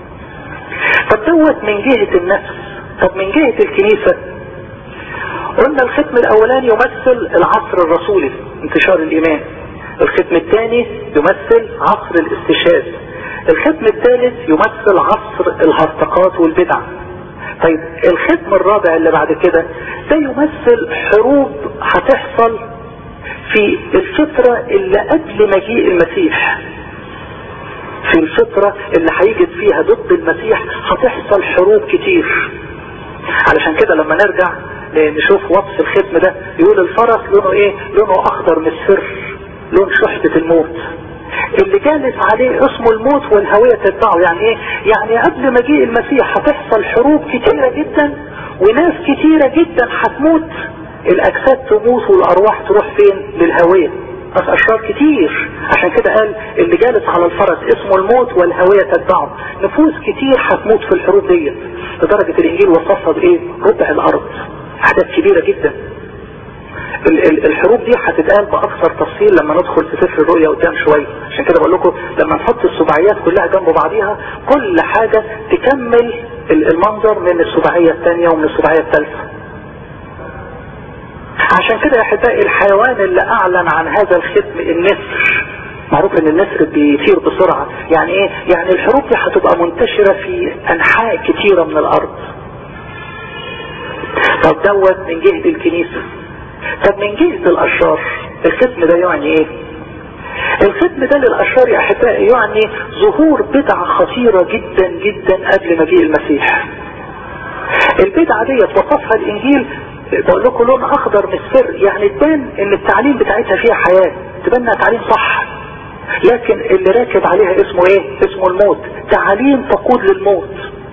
طب دوت من جهة النفس طب من جهة الكنيسة قلنا الختم الاولاني يمثل العصر الرسولي انتشار الايمان الختم الثاني يمثل عصر الاستشهاد الختم الثالث يمثل عصر الهرطقات والبدع طيب الختم الرابع اللي بعد كده ده يمثل حروب هتحصل في الفترة اللي قبل مجيء المسيح في الفترة اللي هيجد فيها ضد المسيح هتحصل حروب كتير علشان كده لما نرجع نشوف وصف الختم ده يقول الفرس لونه ايه لونه اخضر من السر لون شحبة الموت اللي جالس عليه اسمه الموت والهوية تتبعه يعني ايه يعني قبل مجيء المسيح هتحصل حروب كتيرة جدا وناس كتيرة جدا هتموت الاجساد تموت والارواح تروح فين للهوية بس اشرار كتير عشان كده قال اللي جالس على الفرس اسمه الموت والهوية تتبعه نفوس كتير هتموت في الحروب دي لدرجة الانجيل وصفها بايه ربع الارض احداث كبيرة جدا الحروب دي هتتقال باكثر تفصيل لما ندخل في سفر الرؤيا قدام شوية عشان كده بقول لكم لما نحط السباعيات كلها جنب بعضيها كل حاجة تكمل المنظر من السباعية الثانية ومن السباعية الثالثة عشان كده يا احبائي الحيوان اللي اعلن عن هذا الختم النسر معروف ان النسر بيطير بسرعة يعني ايه يعني الحروب دي هتبقى منتشرة في انحاء كتيرة من الارض طب دوت من جهة الكنيسة طب من جهة الاشرار الختم ده يعني ايه الختم ده للاشرار يا احبائي يعني ظهور بدعة خطيرة جدا جدا قبل مجيء المسيح البدعة ديت وصفها الانجيل بقول لكم لون اخضر من السر يعني تبان ان التعليم بتاعتها فيها حياة تبان انها تعليم صح لكن اللي راكب عليها اسمه ايه اسمه الموت تعليم تقود للموت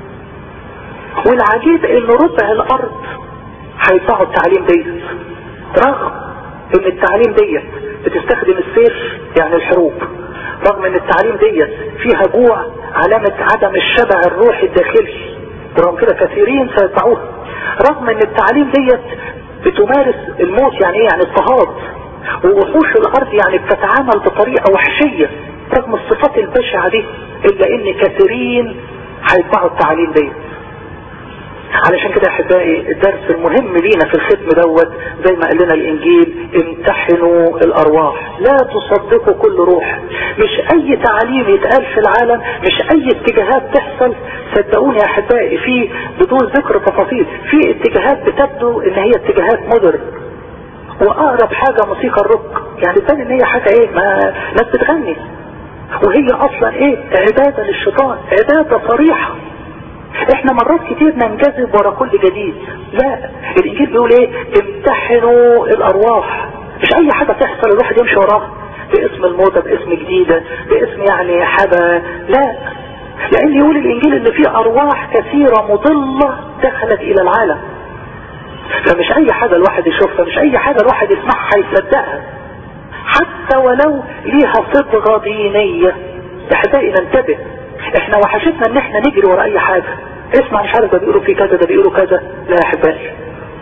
والعجيب ان ربع الارض هيدفعوا التعليم ديت رغم ان التعليم ديت بتستخدم السيف يعني الحروب رغم ان التعليم ديت فيها جوع علامة عدم الشبع الروحي الداخلي رغم كده كثيرين سيتبعوها رغم ان التعليم ديت بتمارس الموت يعني ايه يعني اضطهاد ووحوش الارض يعني بتتعامل بطريقة وحشية رغم الصفات البشعة دي الا ان كثيرين هيتبعوا التعليم ديت علشان كده يا احبائي الدرس المهم لينا في الختم دوت زي ما قال لنا الانجيل امتحنوا الارواح لا تصدقوا كل روح مش اي تعليم يتقال في العالم مش اي اتجاهات تحصل صدقوني يا احبائي في بدون ذكر تفاصيل في اتجاهات بتبدو ان هي اتجاهات مودرن واقرب حاجة موسيقى الروك يعني تبان ان هي حاجة ايه ما ناس بتغني وهي اصلا ايه عبادة للشيطان عبادة صريحة احنا مرات كتير ننجذب ورا كل جديد لا الانجيل بيقول ايه امتحنوا الارواح مش اي حاجة تحصل الواحد يمشي وراها باسم الموضة باسم جديدة باسم يعني حاجة لا لان يقول الانجيل ان في ارواح كثيرة مضلة دخلت الى العالم فمش اي حاجة الواحد يشوفها مش اي حاجة الواحد يسمعها يصدقها حتى ولو ليها صبغة دينية احبائي ننتبه احنا وحشتنا ان احنا نجري ورا اي حاجة اسمع مش عارف ده بيقولوا في كذا ده بيقولوا كذا لا يا احبائي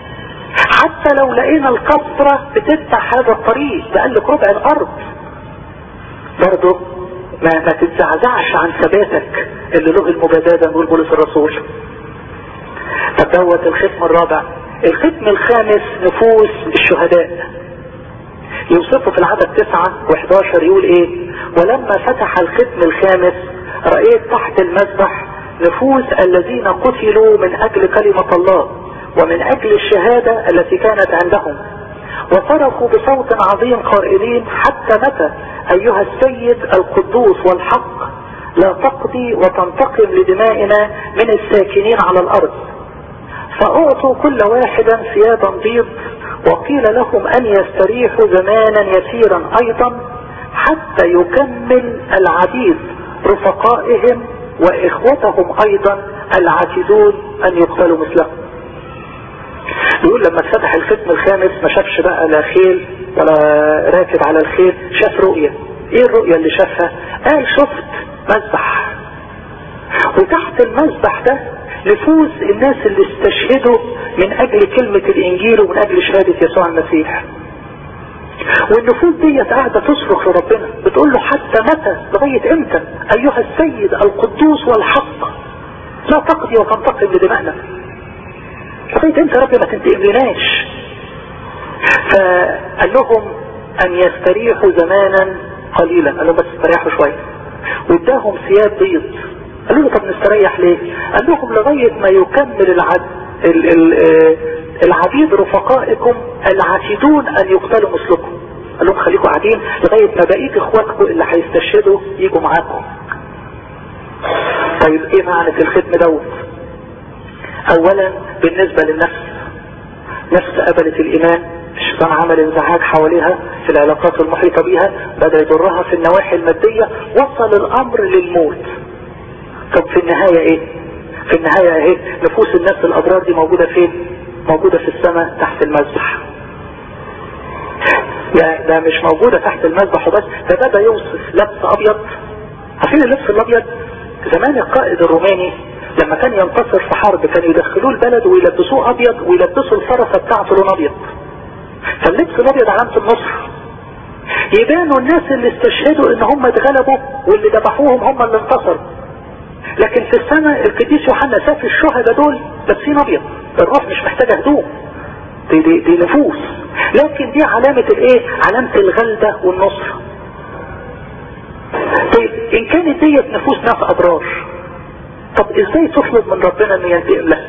حتى لو لقينا الكفرة بتفتح هذا الطريق بقال لك ربع الارض برضه ما, ما تتزعزعش عن ثباتك اللي له المبادئ ده نقول بولس الرسول طب دوت الختم الرابع الختم الخامس نفوس الشهداء يوصفه في العدد تسعة و11 يقول ايه ولما فتح الختم الخامس رأيت تحت المذبح نفوس الذين قتلوا من اجل كلمة الله ومن اجل الشهادة التي كانت عندهم وصرخوا بصوت عظيم قائلين حتى متى ايها السيد القدوس والحق لا تقضي وتنتقم لدمائنا من الساكنين على الارض فاعطوا كل واحدا ثيابا بيض وقيل لهم ان يستريحوا زمانا يسيرا ايضا حتى يكمل العديد رفقائهم واخوتهم ايضا العاتدون ان يقبلوا مثلهم يقول لما اتفتح الختم الخامس ما شافش بقى لا خيل ولا راكب على الخيل شاف رؤية ايه الرؤية اللي شافها قال شفت مذبح وتحت المذبح ده نفوس الناس اللي استشهدوا من اجل كلمة الانجيل ومن اجل شهادة يسوع المسيح والنفوس دي قاعدة تصرخ لربنا بتقول له حتى متى لغاية امتى ايها السيد القدوس والحق لا تقضي وتنتقم لدمائنا لغاية امتى ربي ما تنتقم لناش فقال لهم ان يستريحوا زمانا قليلا قال لهم بس استريحوا شوية واداهم ثياب بيض قالوا له طب نستريح ليه قال لهم لغاية ما يكمل العد ال ال العبيد رفقائكم العاتدون ان يقتلوا مثلكم قال لهم خليكم قاعدين لغاية ما بقيت اخواتكم اللي هيستشهدوا يجوا معاكم طيب ايه معنى الختم دوت اولا بالنسبة للنفس نفس قبلت الايمان الشيطان عمل انزعاج حواليها في العلاقات المحيطة بيها بدأ يضرها في النواحي المادية وصل الامر للموت طب في النهاية ايه في النهاية ايه نفوس الناس الابرار دي موجودة فين موجودة في السماء تحت المذبح ده, ده مش موجودة تحت المذبح وبس ده بدأ يوصف لبس ابيض عارفين اللبس الابيض زمان القائد الروماني لما كان ينتصر في حرب كانوا يدخلوه البلد ويلبسوه ابيض ويلبسوا الفرسة بتاعته لون ابيض فاللبس الابيض علامة النصر يبانوا الناس اللي استشهدوا ان هم اتغلبوا واللي ذبحوهم هم اللي انتصروا لكن في السماء القديس يوحنا شاف الشهداء دول لابسين ابيض الروح مش محتاجه هدوم دي, دي, دي نفوس لكن دي علامة الايه علامة الغلبة والنصر طيب ان كانت ديت نفوس ناس ابرار طب ازاي تطلب من ربنا انه ينتقم له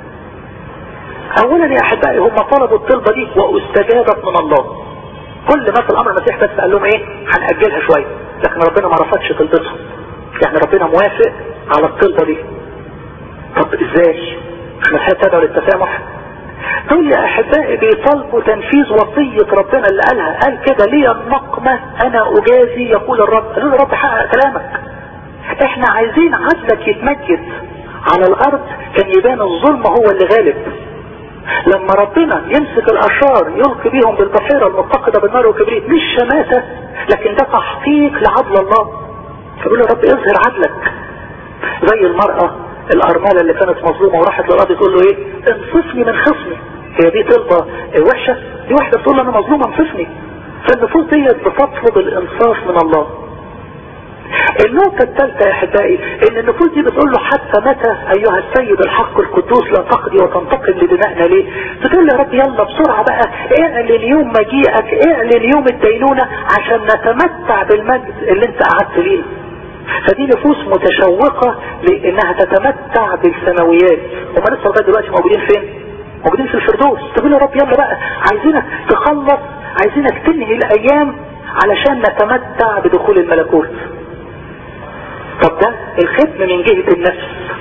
اولا يا احبائي هم طلبوا الطلبة دي واستجابت من الله كل ما في الامر المسيح بس قال لهم ايه هنأجلها شوية لكن ربنا ما رفضش طلبتهم يعني ربنا موافق على الطلبة دي طب ازاي احنا تدعو للتسامح دول يا احبائي بيطالبوا تنفيذ وصية ربنا اللي قالها قال كده لي النقمة انا اجازي يقول الرب قالوا له رب حقق كلامك احنا عايزين عدلك يتمجد على الارض كان يبان الظلم هو اللي غالب لما ربنا يمسك الاشرار يلقي بيهم بالبحيرة المتقدة بالنار والكبريت مش شماتة لكن ده تحقيق لعدل الله فقول له رب اظهر عدلك زي المرأة الارملة اللي كانت مظلومة وراحت للقاضي تقول له ايه انصفني من خصمي هي دي طلبة وحشة دي واحدة بتقول له انا مظلومة انصفني فالنفوس ديت بتطلب الانصاف من الله النقطة الثالثة يا احبائي ان النفوس دي بتقول له حتى متى ايها السيد الحق القدوس لا تقضي وتنتقم لدمائنا ليه بتقول له يا رب يلا بسرعة بقى اعلن يوم مجيئك اعلن يوم الدينونة عشان نتمتع بالمجد اللي انت قعدت ليه فدي نفوس متشوقة لانها تتمتع بالسماويات هم لسه لغاية دلوقتي موجودين فين موجودين في الفردوس تقول يا رب يلا بقى عايزينك تخلص عايزينك تنهي الايام علشان نتمتع بدخول الملكوت طب ده الختم من جهة النفس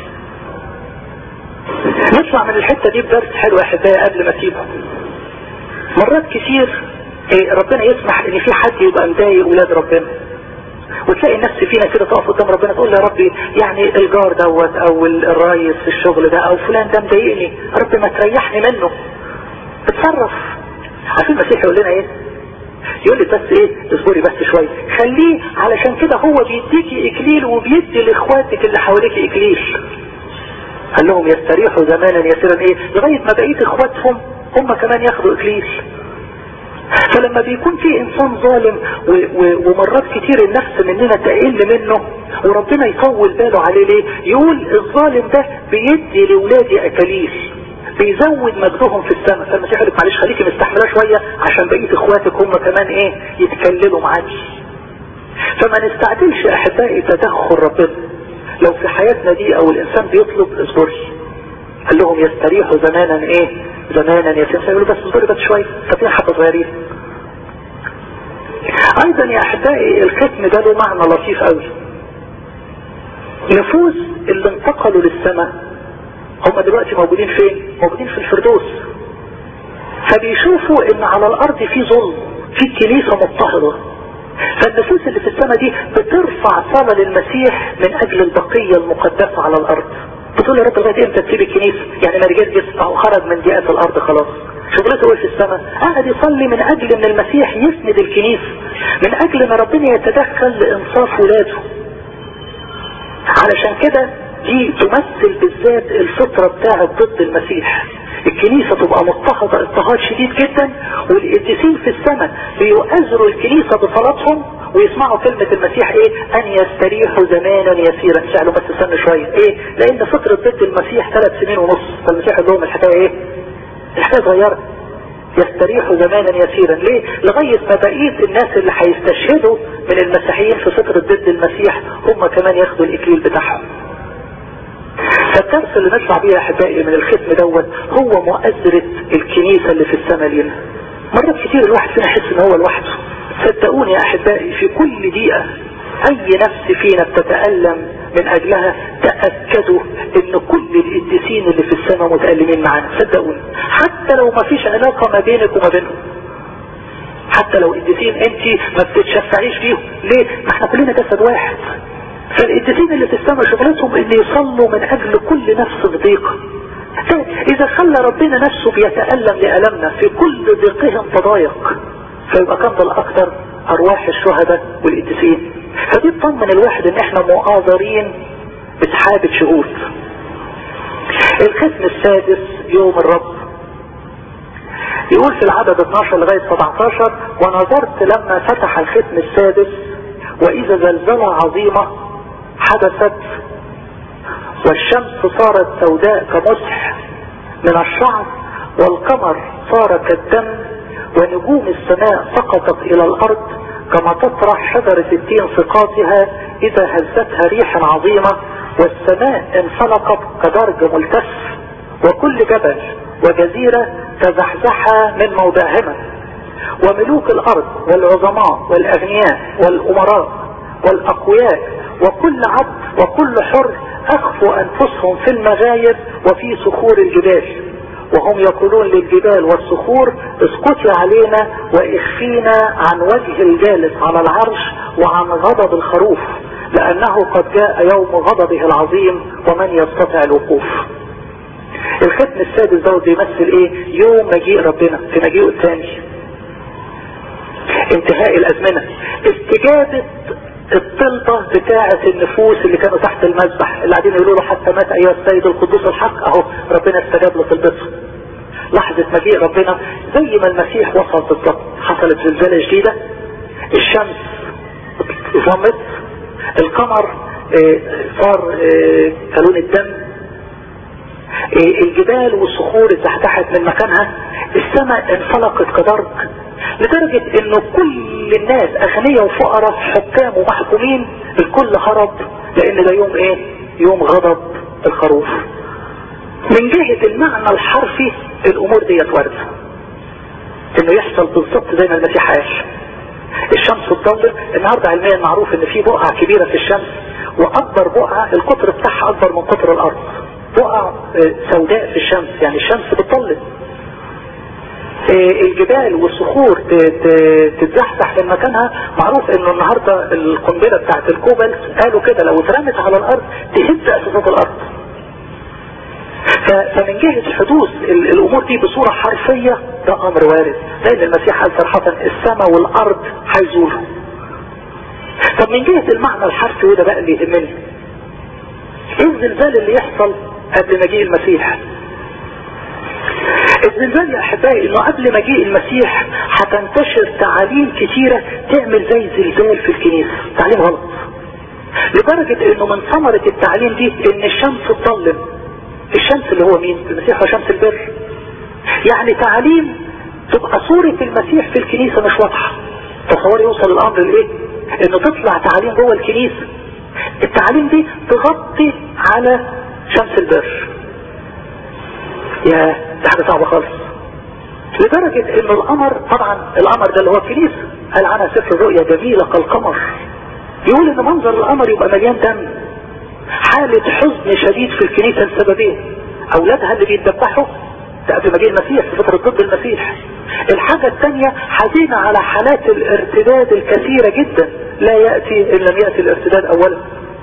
نطلع من الحتة دي بدرس حلو يا احبائي قبل ما اسيبه مرات كتير ربنا يسمح ان في حد يبقى مضايق ولاد ربنا وتلاقي النفس فينا كده تقف قدام ربنا تقول يا ربي يعني الجار دوت او الرئيس في الشغل ده او فلان ده مضايقني يا رب ما تريحني منه اتصرف عارفين المسيح يقول لنا ايه يقول لي بس ايه اصبري بس شوية خليه علشان كده هو بيديكي اكليل وبيدي لاخواتك اللي حواليك اكليل قال لهم يستريحوا زمانا يسيرا ايه لغاية ما بقيت اخواتهم هم كمان ياخدوا اكليل فلما بيكون في انسان ظالم و و ومرات كتير النفس مننا تقل منه وربنا يطول باله عليه ليه يقول الظالم ده بيدي لولادي اكاليل بيزود مجدهم في السماء فالمسيح يقول لك معلش خليكي مستحمله شويه عشان بقيه اخواتك هم كمان ايه يتكللوا معاكي فما نستعجلش احبائي تدخل ربنا لو في حياتنا دي او الانسان بيطلب اصبري قال لهم يستريحوا زمانا ايه زمانا يتم يقولوا بس اصبري بس شويه طب حبه صغيرين ايضا يا احبائي الختم ده له معنى لطيف قوي نفوس اللي انتقلوا للسماء هم دلوقتي موجودين فين موجودين في الفردوس فبيشوفوا ان على الارض في ظلم في كنيسة مضطهدة فالنفوس اللي في السماء دي بترفع صلاة للمسيح من اجل البقية المقدسة على الارض بتقول يا رب لغايه امتى تسيب الكنيسة يعني ما رجال جسم او خرج من ديئات الارض خلاص شغلته ايه في السماء قاعد يصلي من اجل ان المسيح يسند الكنيسة من اجل ان ربنا يتدخل لانصاف ولاده علشان كده دي تمثل بالذات الفطرة بتاعت ضد المسيح الكنيسة تبقى مضطهدة اضطهاد شديد جدا والقديسين في السماء بيؤذروا الكنيسة بصلاتهم ويسمعوا كلمة المسيح ايه ان يستريحوا زمانا يسيرا سألوا بس استنى شوية ايه لان فترة ضد المسيح ثلاث سنين ونص فالمسيح قال لهم الحكاية ايه الحكاية صغيرة يستريحوا زمانا يسيرا ليه لغاية ما بقية الناس اللي هيستشهدوا من المسيحيين في فترة ضد المسيح هم كمان ياخدوا الاكليل بتاعهم فالدرس اللي نطلع بيه يا احبائي من الختم دوت هو مؤثرة الكنيسة اللي في السماء لنا مرات كتير الواحد فينا يحس ان هو لوحده صدقوني يا احبائي في كل دقيقة اي نفس فينا بتتألم من اجلها تأكدوا ان كل القديسين اللي في السماء متألمين معانا صدقوني حتى لو ما فيش علاقة ما بينك وما بينهم حتى لو قديسين انت ما بتتشفعيش فيهم ليه ما احنا كلنا جسد واحد فالقديسين اللي في السماء شغلتهم ان يصلوا من اجل كل نفس ضيقة اذا خلى ربنا نفسه بيتألم لألمنا في كل ضيقهم تضايق فيبقى كان الاكثر ارواح الشهداء والقديسين فدي تطمن الواحد ان احنا مؤاذرين بسحابة شهود الختم السادس يوم الرب يقول في العدد 12 لغاية 17 ونظرت لما فتح الختم السادس واذا زلزلة عظيمة حدثت والشمس صارت سوداء كمسح من الشعر والقمر صار كالدم ونجوم السماء سقطت الى الارض كما تطرح شجرة التين سقاطها اذا هزتها ريح عظيمة والسماء انفلقت كدرج ملتف وكل جبل وجزيرة تزحزحا من موضعهما وملوك الارض والعظماء والاغنياء والامراء والاقوياء وكل عبد وكل حر اخفوا انفسهم في المغاير وفي صخور الجبال وهم يقولون للجبال والصخور اسقطي علينا واخفينا عن وجه الجالس على العرش وعن غضب الخروف لانه قد جاء يوم غضبه العظيم ومن يستطيع الوقوف الختم السادس دوت بيمثل ايه يوم مجيء ربنا في مجيئه الثاني انتهاء الازمنة استجابة الطلبة بتاعة النفوس اللي كانوا تحت المذبح اللي قاعدين يقولوا له حتى مات ايها السيد القدوس الحق اهو ربنا استجاب لطلبته لحظة مجيء ربنا زي ما المسيح وصل بالضبط حصلت زلزالة جديدة الشمس ظلمت القمر صار كلون الدم الجبال والصخور اتزحزحت من مكانها السماء انفلقت كدرج لدرجة انه كل الناس اغنياء وفقراء حكام ومحكومين الكل هرب لان ده يوم ايه يوم غضب الخروف من جهة المعنى الحرفي الامور ديت واردة انه يحصل بالظبط زي ما المسيح قال الشمس تضلل النهاردة علميا معروف ان في بقعة كبيرة في الشمس واكبر بقعة القطر بتاعها اكبر من قطر الارض بقع سوداء في الشمس يعني الشمس بتضلل الجبال والصخور تتزحزح من مكانها معروف انه النهاردة القنبلة بتاعت الكوبالت قالوا كده لو اترمت على الارض تهز اساسات الارض فمن جهة حدوث الامور دي بصورة حرفية ده امر وارد لان المسيح قال صراحة السماء والارض هيزولوا طب من جهة المعنى الحرفي وده بقى اللي يهمني ايه الزلزال اللي يحصل قبل مجيء المسيح الزلزال يا احبائي انه قبل مجيء المسيح هتنتشر تعاليم كتيرة تعمل زي زلزال في الكنيسة تعليم غلط لدرجة انه من ثمرة التعليم دي ان الشمس تضلم الشمس اللي هو مين المسيح هو شمس البر يعني تعاليم تبقى صورة المسيح في الكنيسة مش واضحة تصور يوصل الامر لايه انه تطلع تعاليم جوه الكنيسة التعاليم دي تغطي على شمس البر يا دي حاجة صعبة خالص لدرجة ان القمر طبعا القمر ده اللي هو الكنيسة قال عنها سفر الرؤيا جميلة كالقمر يقول ان منظر القمر يبقى مليان دم حالة حزن شديد في الكنيسة لسببين اولادها اللي بيتذبحوا ده قبل ما جه المسيح في فترة ضد المسيح الحاجة الثانية حزينة على حالات الارتداد الكثيرة جدا لا يأتي ان لم يأتي الارتداد اولا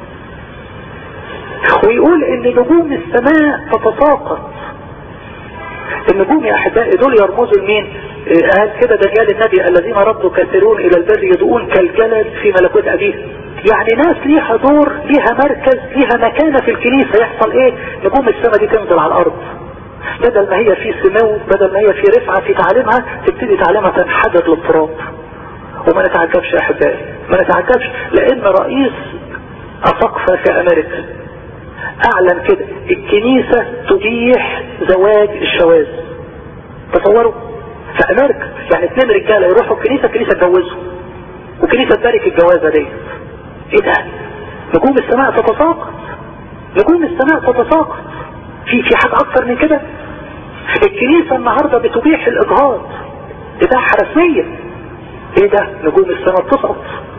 ويقول ان نجوم السماء تتساقط النجوم يا احبائي دول يرمزوا لمين قال كده دجال النبي الذين ردوا كثيرون الى البر يدعون كالجلد في ملكوت ابيه يعني ناس ليها دور ليها مركز ليها مكانة في الكنيسة يحصل ايه نجوم السماء دي تنزل على الارض بدل ما هي في سمو بدل ما هي في رفعة في تعليمها تبتدي تعليمها تنحدر للتراب وما نتعجبش يا احبائي ما نتعجبش لان رئيس اساقفة في امريكا اعلن كده الكنيسة تبيح زواج الشواذ تصوروا في امريكا يعني اثنين رجاله يروحوا الكنيسة الكنيسة تجوزهم وكنيسة تبارك الجوازة دي ايه ده نجوم السماء تتساقط نجوم السماء تتساقط في في حاجة اكتر من كده الكنيسة النهاردة بتبيح الاجهاض اباحة رسمية ايه ده نجوم السماء بتسقط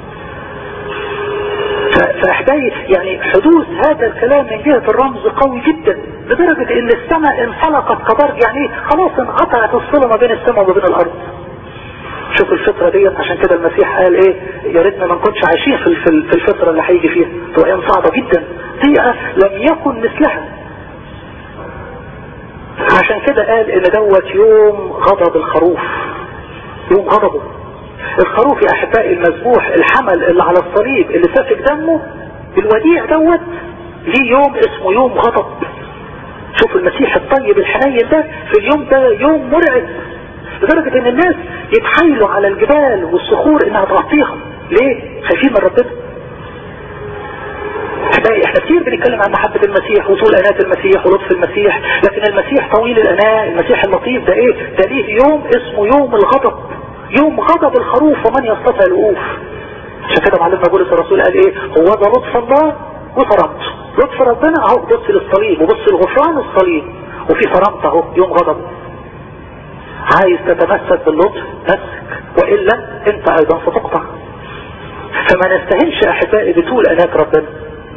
فاحبائي يعني حدوث هذا الكلام من جهة الرمز قوي جدا لدرجة ان السماء انفلقت كبرج يعني خلاص انقطعت الصلة ما بين السماء وما بين الارض شوف الفترة ديت عشان كده المسيح قال ايه يا ريتنا ما نكونش عايشين في في الفترة اللي هيجي فيها تبقى ايام صعبة جدا ضيقة لم يكن مثلها عشان كده قال ان دوت يوم غضب الخروف يوم غضبه الخروف يا احبائي المذبوح الحمل اللي على الصليب اللي سافك دمه الوديع دوت ليه يوم اسمه يوم غضب شوف المسيح الطيب الحنين ده في اليوم ده يوم مرعب لدرجة ان الناس يتحايلوا على الجبال والصخور انها تغطيهم ليه خايفين من ربنا احبائي احنا كتير بنتكلم عن محبة المسيح وطول انات المسيح ولطف المسيح لكن المسيح طويل الاناء المسيح اللطيف ده ايه ده ليه يوم اسمه يوم الغضب يوم غضب الخروف ومن يستطيع الوقوف عشان كده معلمنا بولس الرسول قال ايه هو ده لطف الله وصرمت لطف ربنا اهو بص للصليب وبص لغفران الصليب وفي صرمت اهو يوم غضب عايز تتمسك باللطف مسك والا انت ايضا ستقطع فما نستهنش احبائي بطول انات ربنا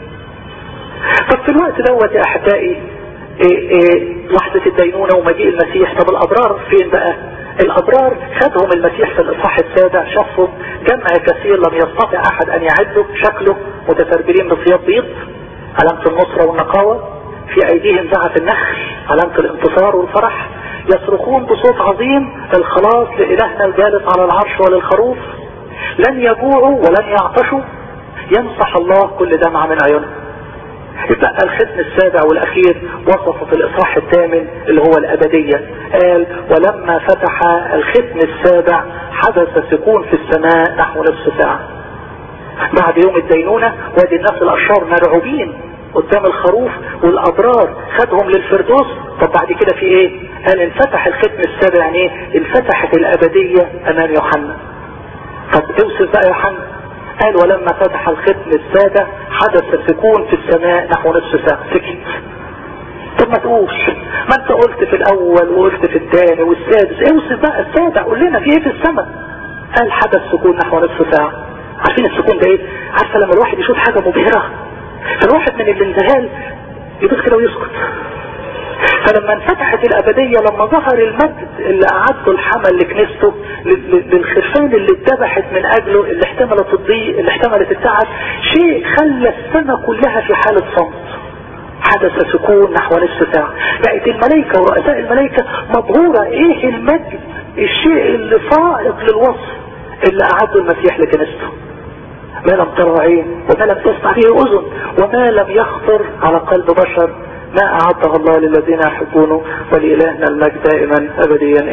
طب في الوقت دوت يا احبائي إيه إيه لحظة الدينونة ومجيء المسيح طب الابرار فين بقى الابرار خدهم المسيح في الاصحاح السابع شافهم جمع كثير لم يستطع احد ان يعده شكله متسربلين بثياب بيض علامة النصرة والنقاوة في ايديهم زعف النخل علامة الانتصار والفرح يصرخون بصوت عظيم الخلاص لالهنا الجالس على العرش وللخروف لن يجوعوا ولن يعطشوا يمسح الله كل دمعة من عيونهم يبقى الختم السابع والاخير وصفه في الاصحاح الثامن اللي هو الابدية قال ولما فتح الختم السابع حدث سكون في السماء نحو نصف ساعة بعد يوم الدينونة وادي الناس الاشرار مرعوبين قدام الخروف والابرار خدهم للفردوس طب بعد كده في ايه قال انفتح الختم السابع يعني ايه انفتحت الابدية امام يوحنا طب اوصف بقى يوحنا قال ولما فتح الختم السادة حدث سكون في السماء نحو نصف ساعة سكت طب ما تقولش ما انت قلت في الاول وقلت في الثاني والسادس اوصف بقى السابع قول لنا في ايه في السماء قال حدث سكون نحو نصف ساعة عارفين السكون ده ايه عارفة لما الواحد يشوف حاجة مبهرة فالواحد من الانذهال يبص كده ويسكت فلما انفتحت الابدية لما ظهر المجد اللي اعده الحمل لكنيسته للخرفان اللي اتذبحت من اجله اللي احتملت الضيق اللي احتملت التعب شيء خلى السماء كلها في حالة صمت حدث سكون نحو نصف ساعة بقت الملائكة ورؤساء الملائكة مبهورة ايه المجد الشيء اللي فائق للوصف اللي اعده المسيح لكنيسته ما لم ترى عين وما لم تسمع به اذن وما لم يخطر على قلب بشر ما أعده الله للذين يحبونه ولإلهنا المجد دائما أبديا